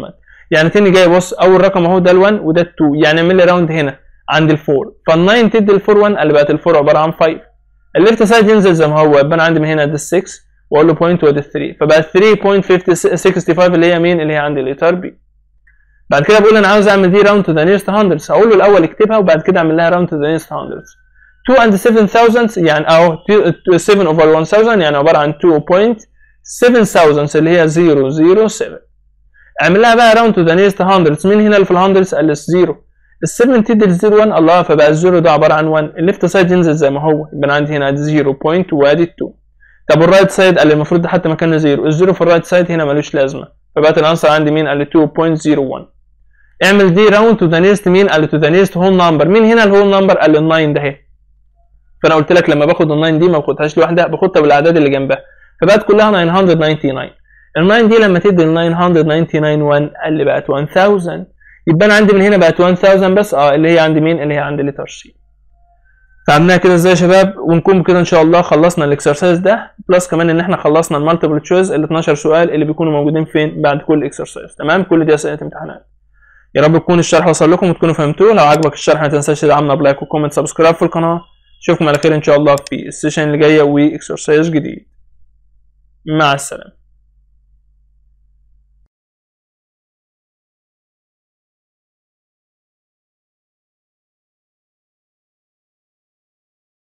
يعني تاني جاي بص اول رقم اهو ده ال1 وده ال2 يعني اعمل لي راوند هنا عند ال4 فال9 تدي ال4 1 اللي بقت ال4 عباره عن 5 الليفت سايد ينزل زي ما هو يبقى انا عندي من هنا ده ال6 واقول له بوينت وادي 3 فبقى 3.65 اللي هي مين اللي هي عندي الايتار بي بعد كده بقول انا عاوز اعمل دي راوند تو ذا نيرست هندردز هقول له الاول اكتبها وبعد كده اعمل لها راوند تو ذا نيرست هندردز 2 and 7000 يعني اهو 7 over 1000 يعني عباره عن 2.7000 اللي هي 007 اعمل لها بقى راوند تو ذا نيرست هندردز مين هنا اللي في الهندردز قال 0 ال 7 تدي ال 0 1 الله فبقى الزيرو ده عباره عن 1 الليفت سايد ينزل زي ما هو يبقى عندي هنا 0 بوينت وادي 2 طب الرايت سايد قال لي المفروض ده حتى مكانه 0 الزيرو في الرايت سايد هنا ملوش لازمه فبقت الانسر عندي مين قال لي 2.01 اعمل دي راوند تو ذا نيرست مين قال لي تو ذا نيرست هول نمبر مين هنا الهول نمبر قال لي ال 9 ده اهي فانا قلت لك لما باخد ال 9 دي ما باخدهاش لوحدها باخدها بالاعداد اللي جنبها فبقت كلها 999 ال 9 دي لما تدي ال 999 1 قال لي بقت 1000 يبقى انا عندي من هنا بقت 1000 بس اه اللي هي عندي مين اللي هي عندي لتر سي فعملناها كده ازاي يا شباب ونكون كده ان شاء الله خلصنا الاكسرسايز ده بلس كمان ان احنا خلصنا المالتيبل تشويز ال 12 سؤال اللي بيكونوا موجودين فين بعد كل اكسرسايز تمام كل دي اسئله امتحانات يا رب يكون الشرح وصل لكم وتكونوا فهمتوه لو عجبك الشرح ما تنساش تدعمنا بلايك وكومنت سبسكرايب في القناه اشوفكم على خير ان شاء الله في السيشن اللي جايه واكسرسايز جديد مع السلامه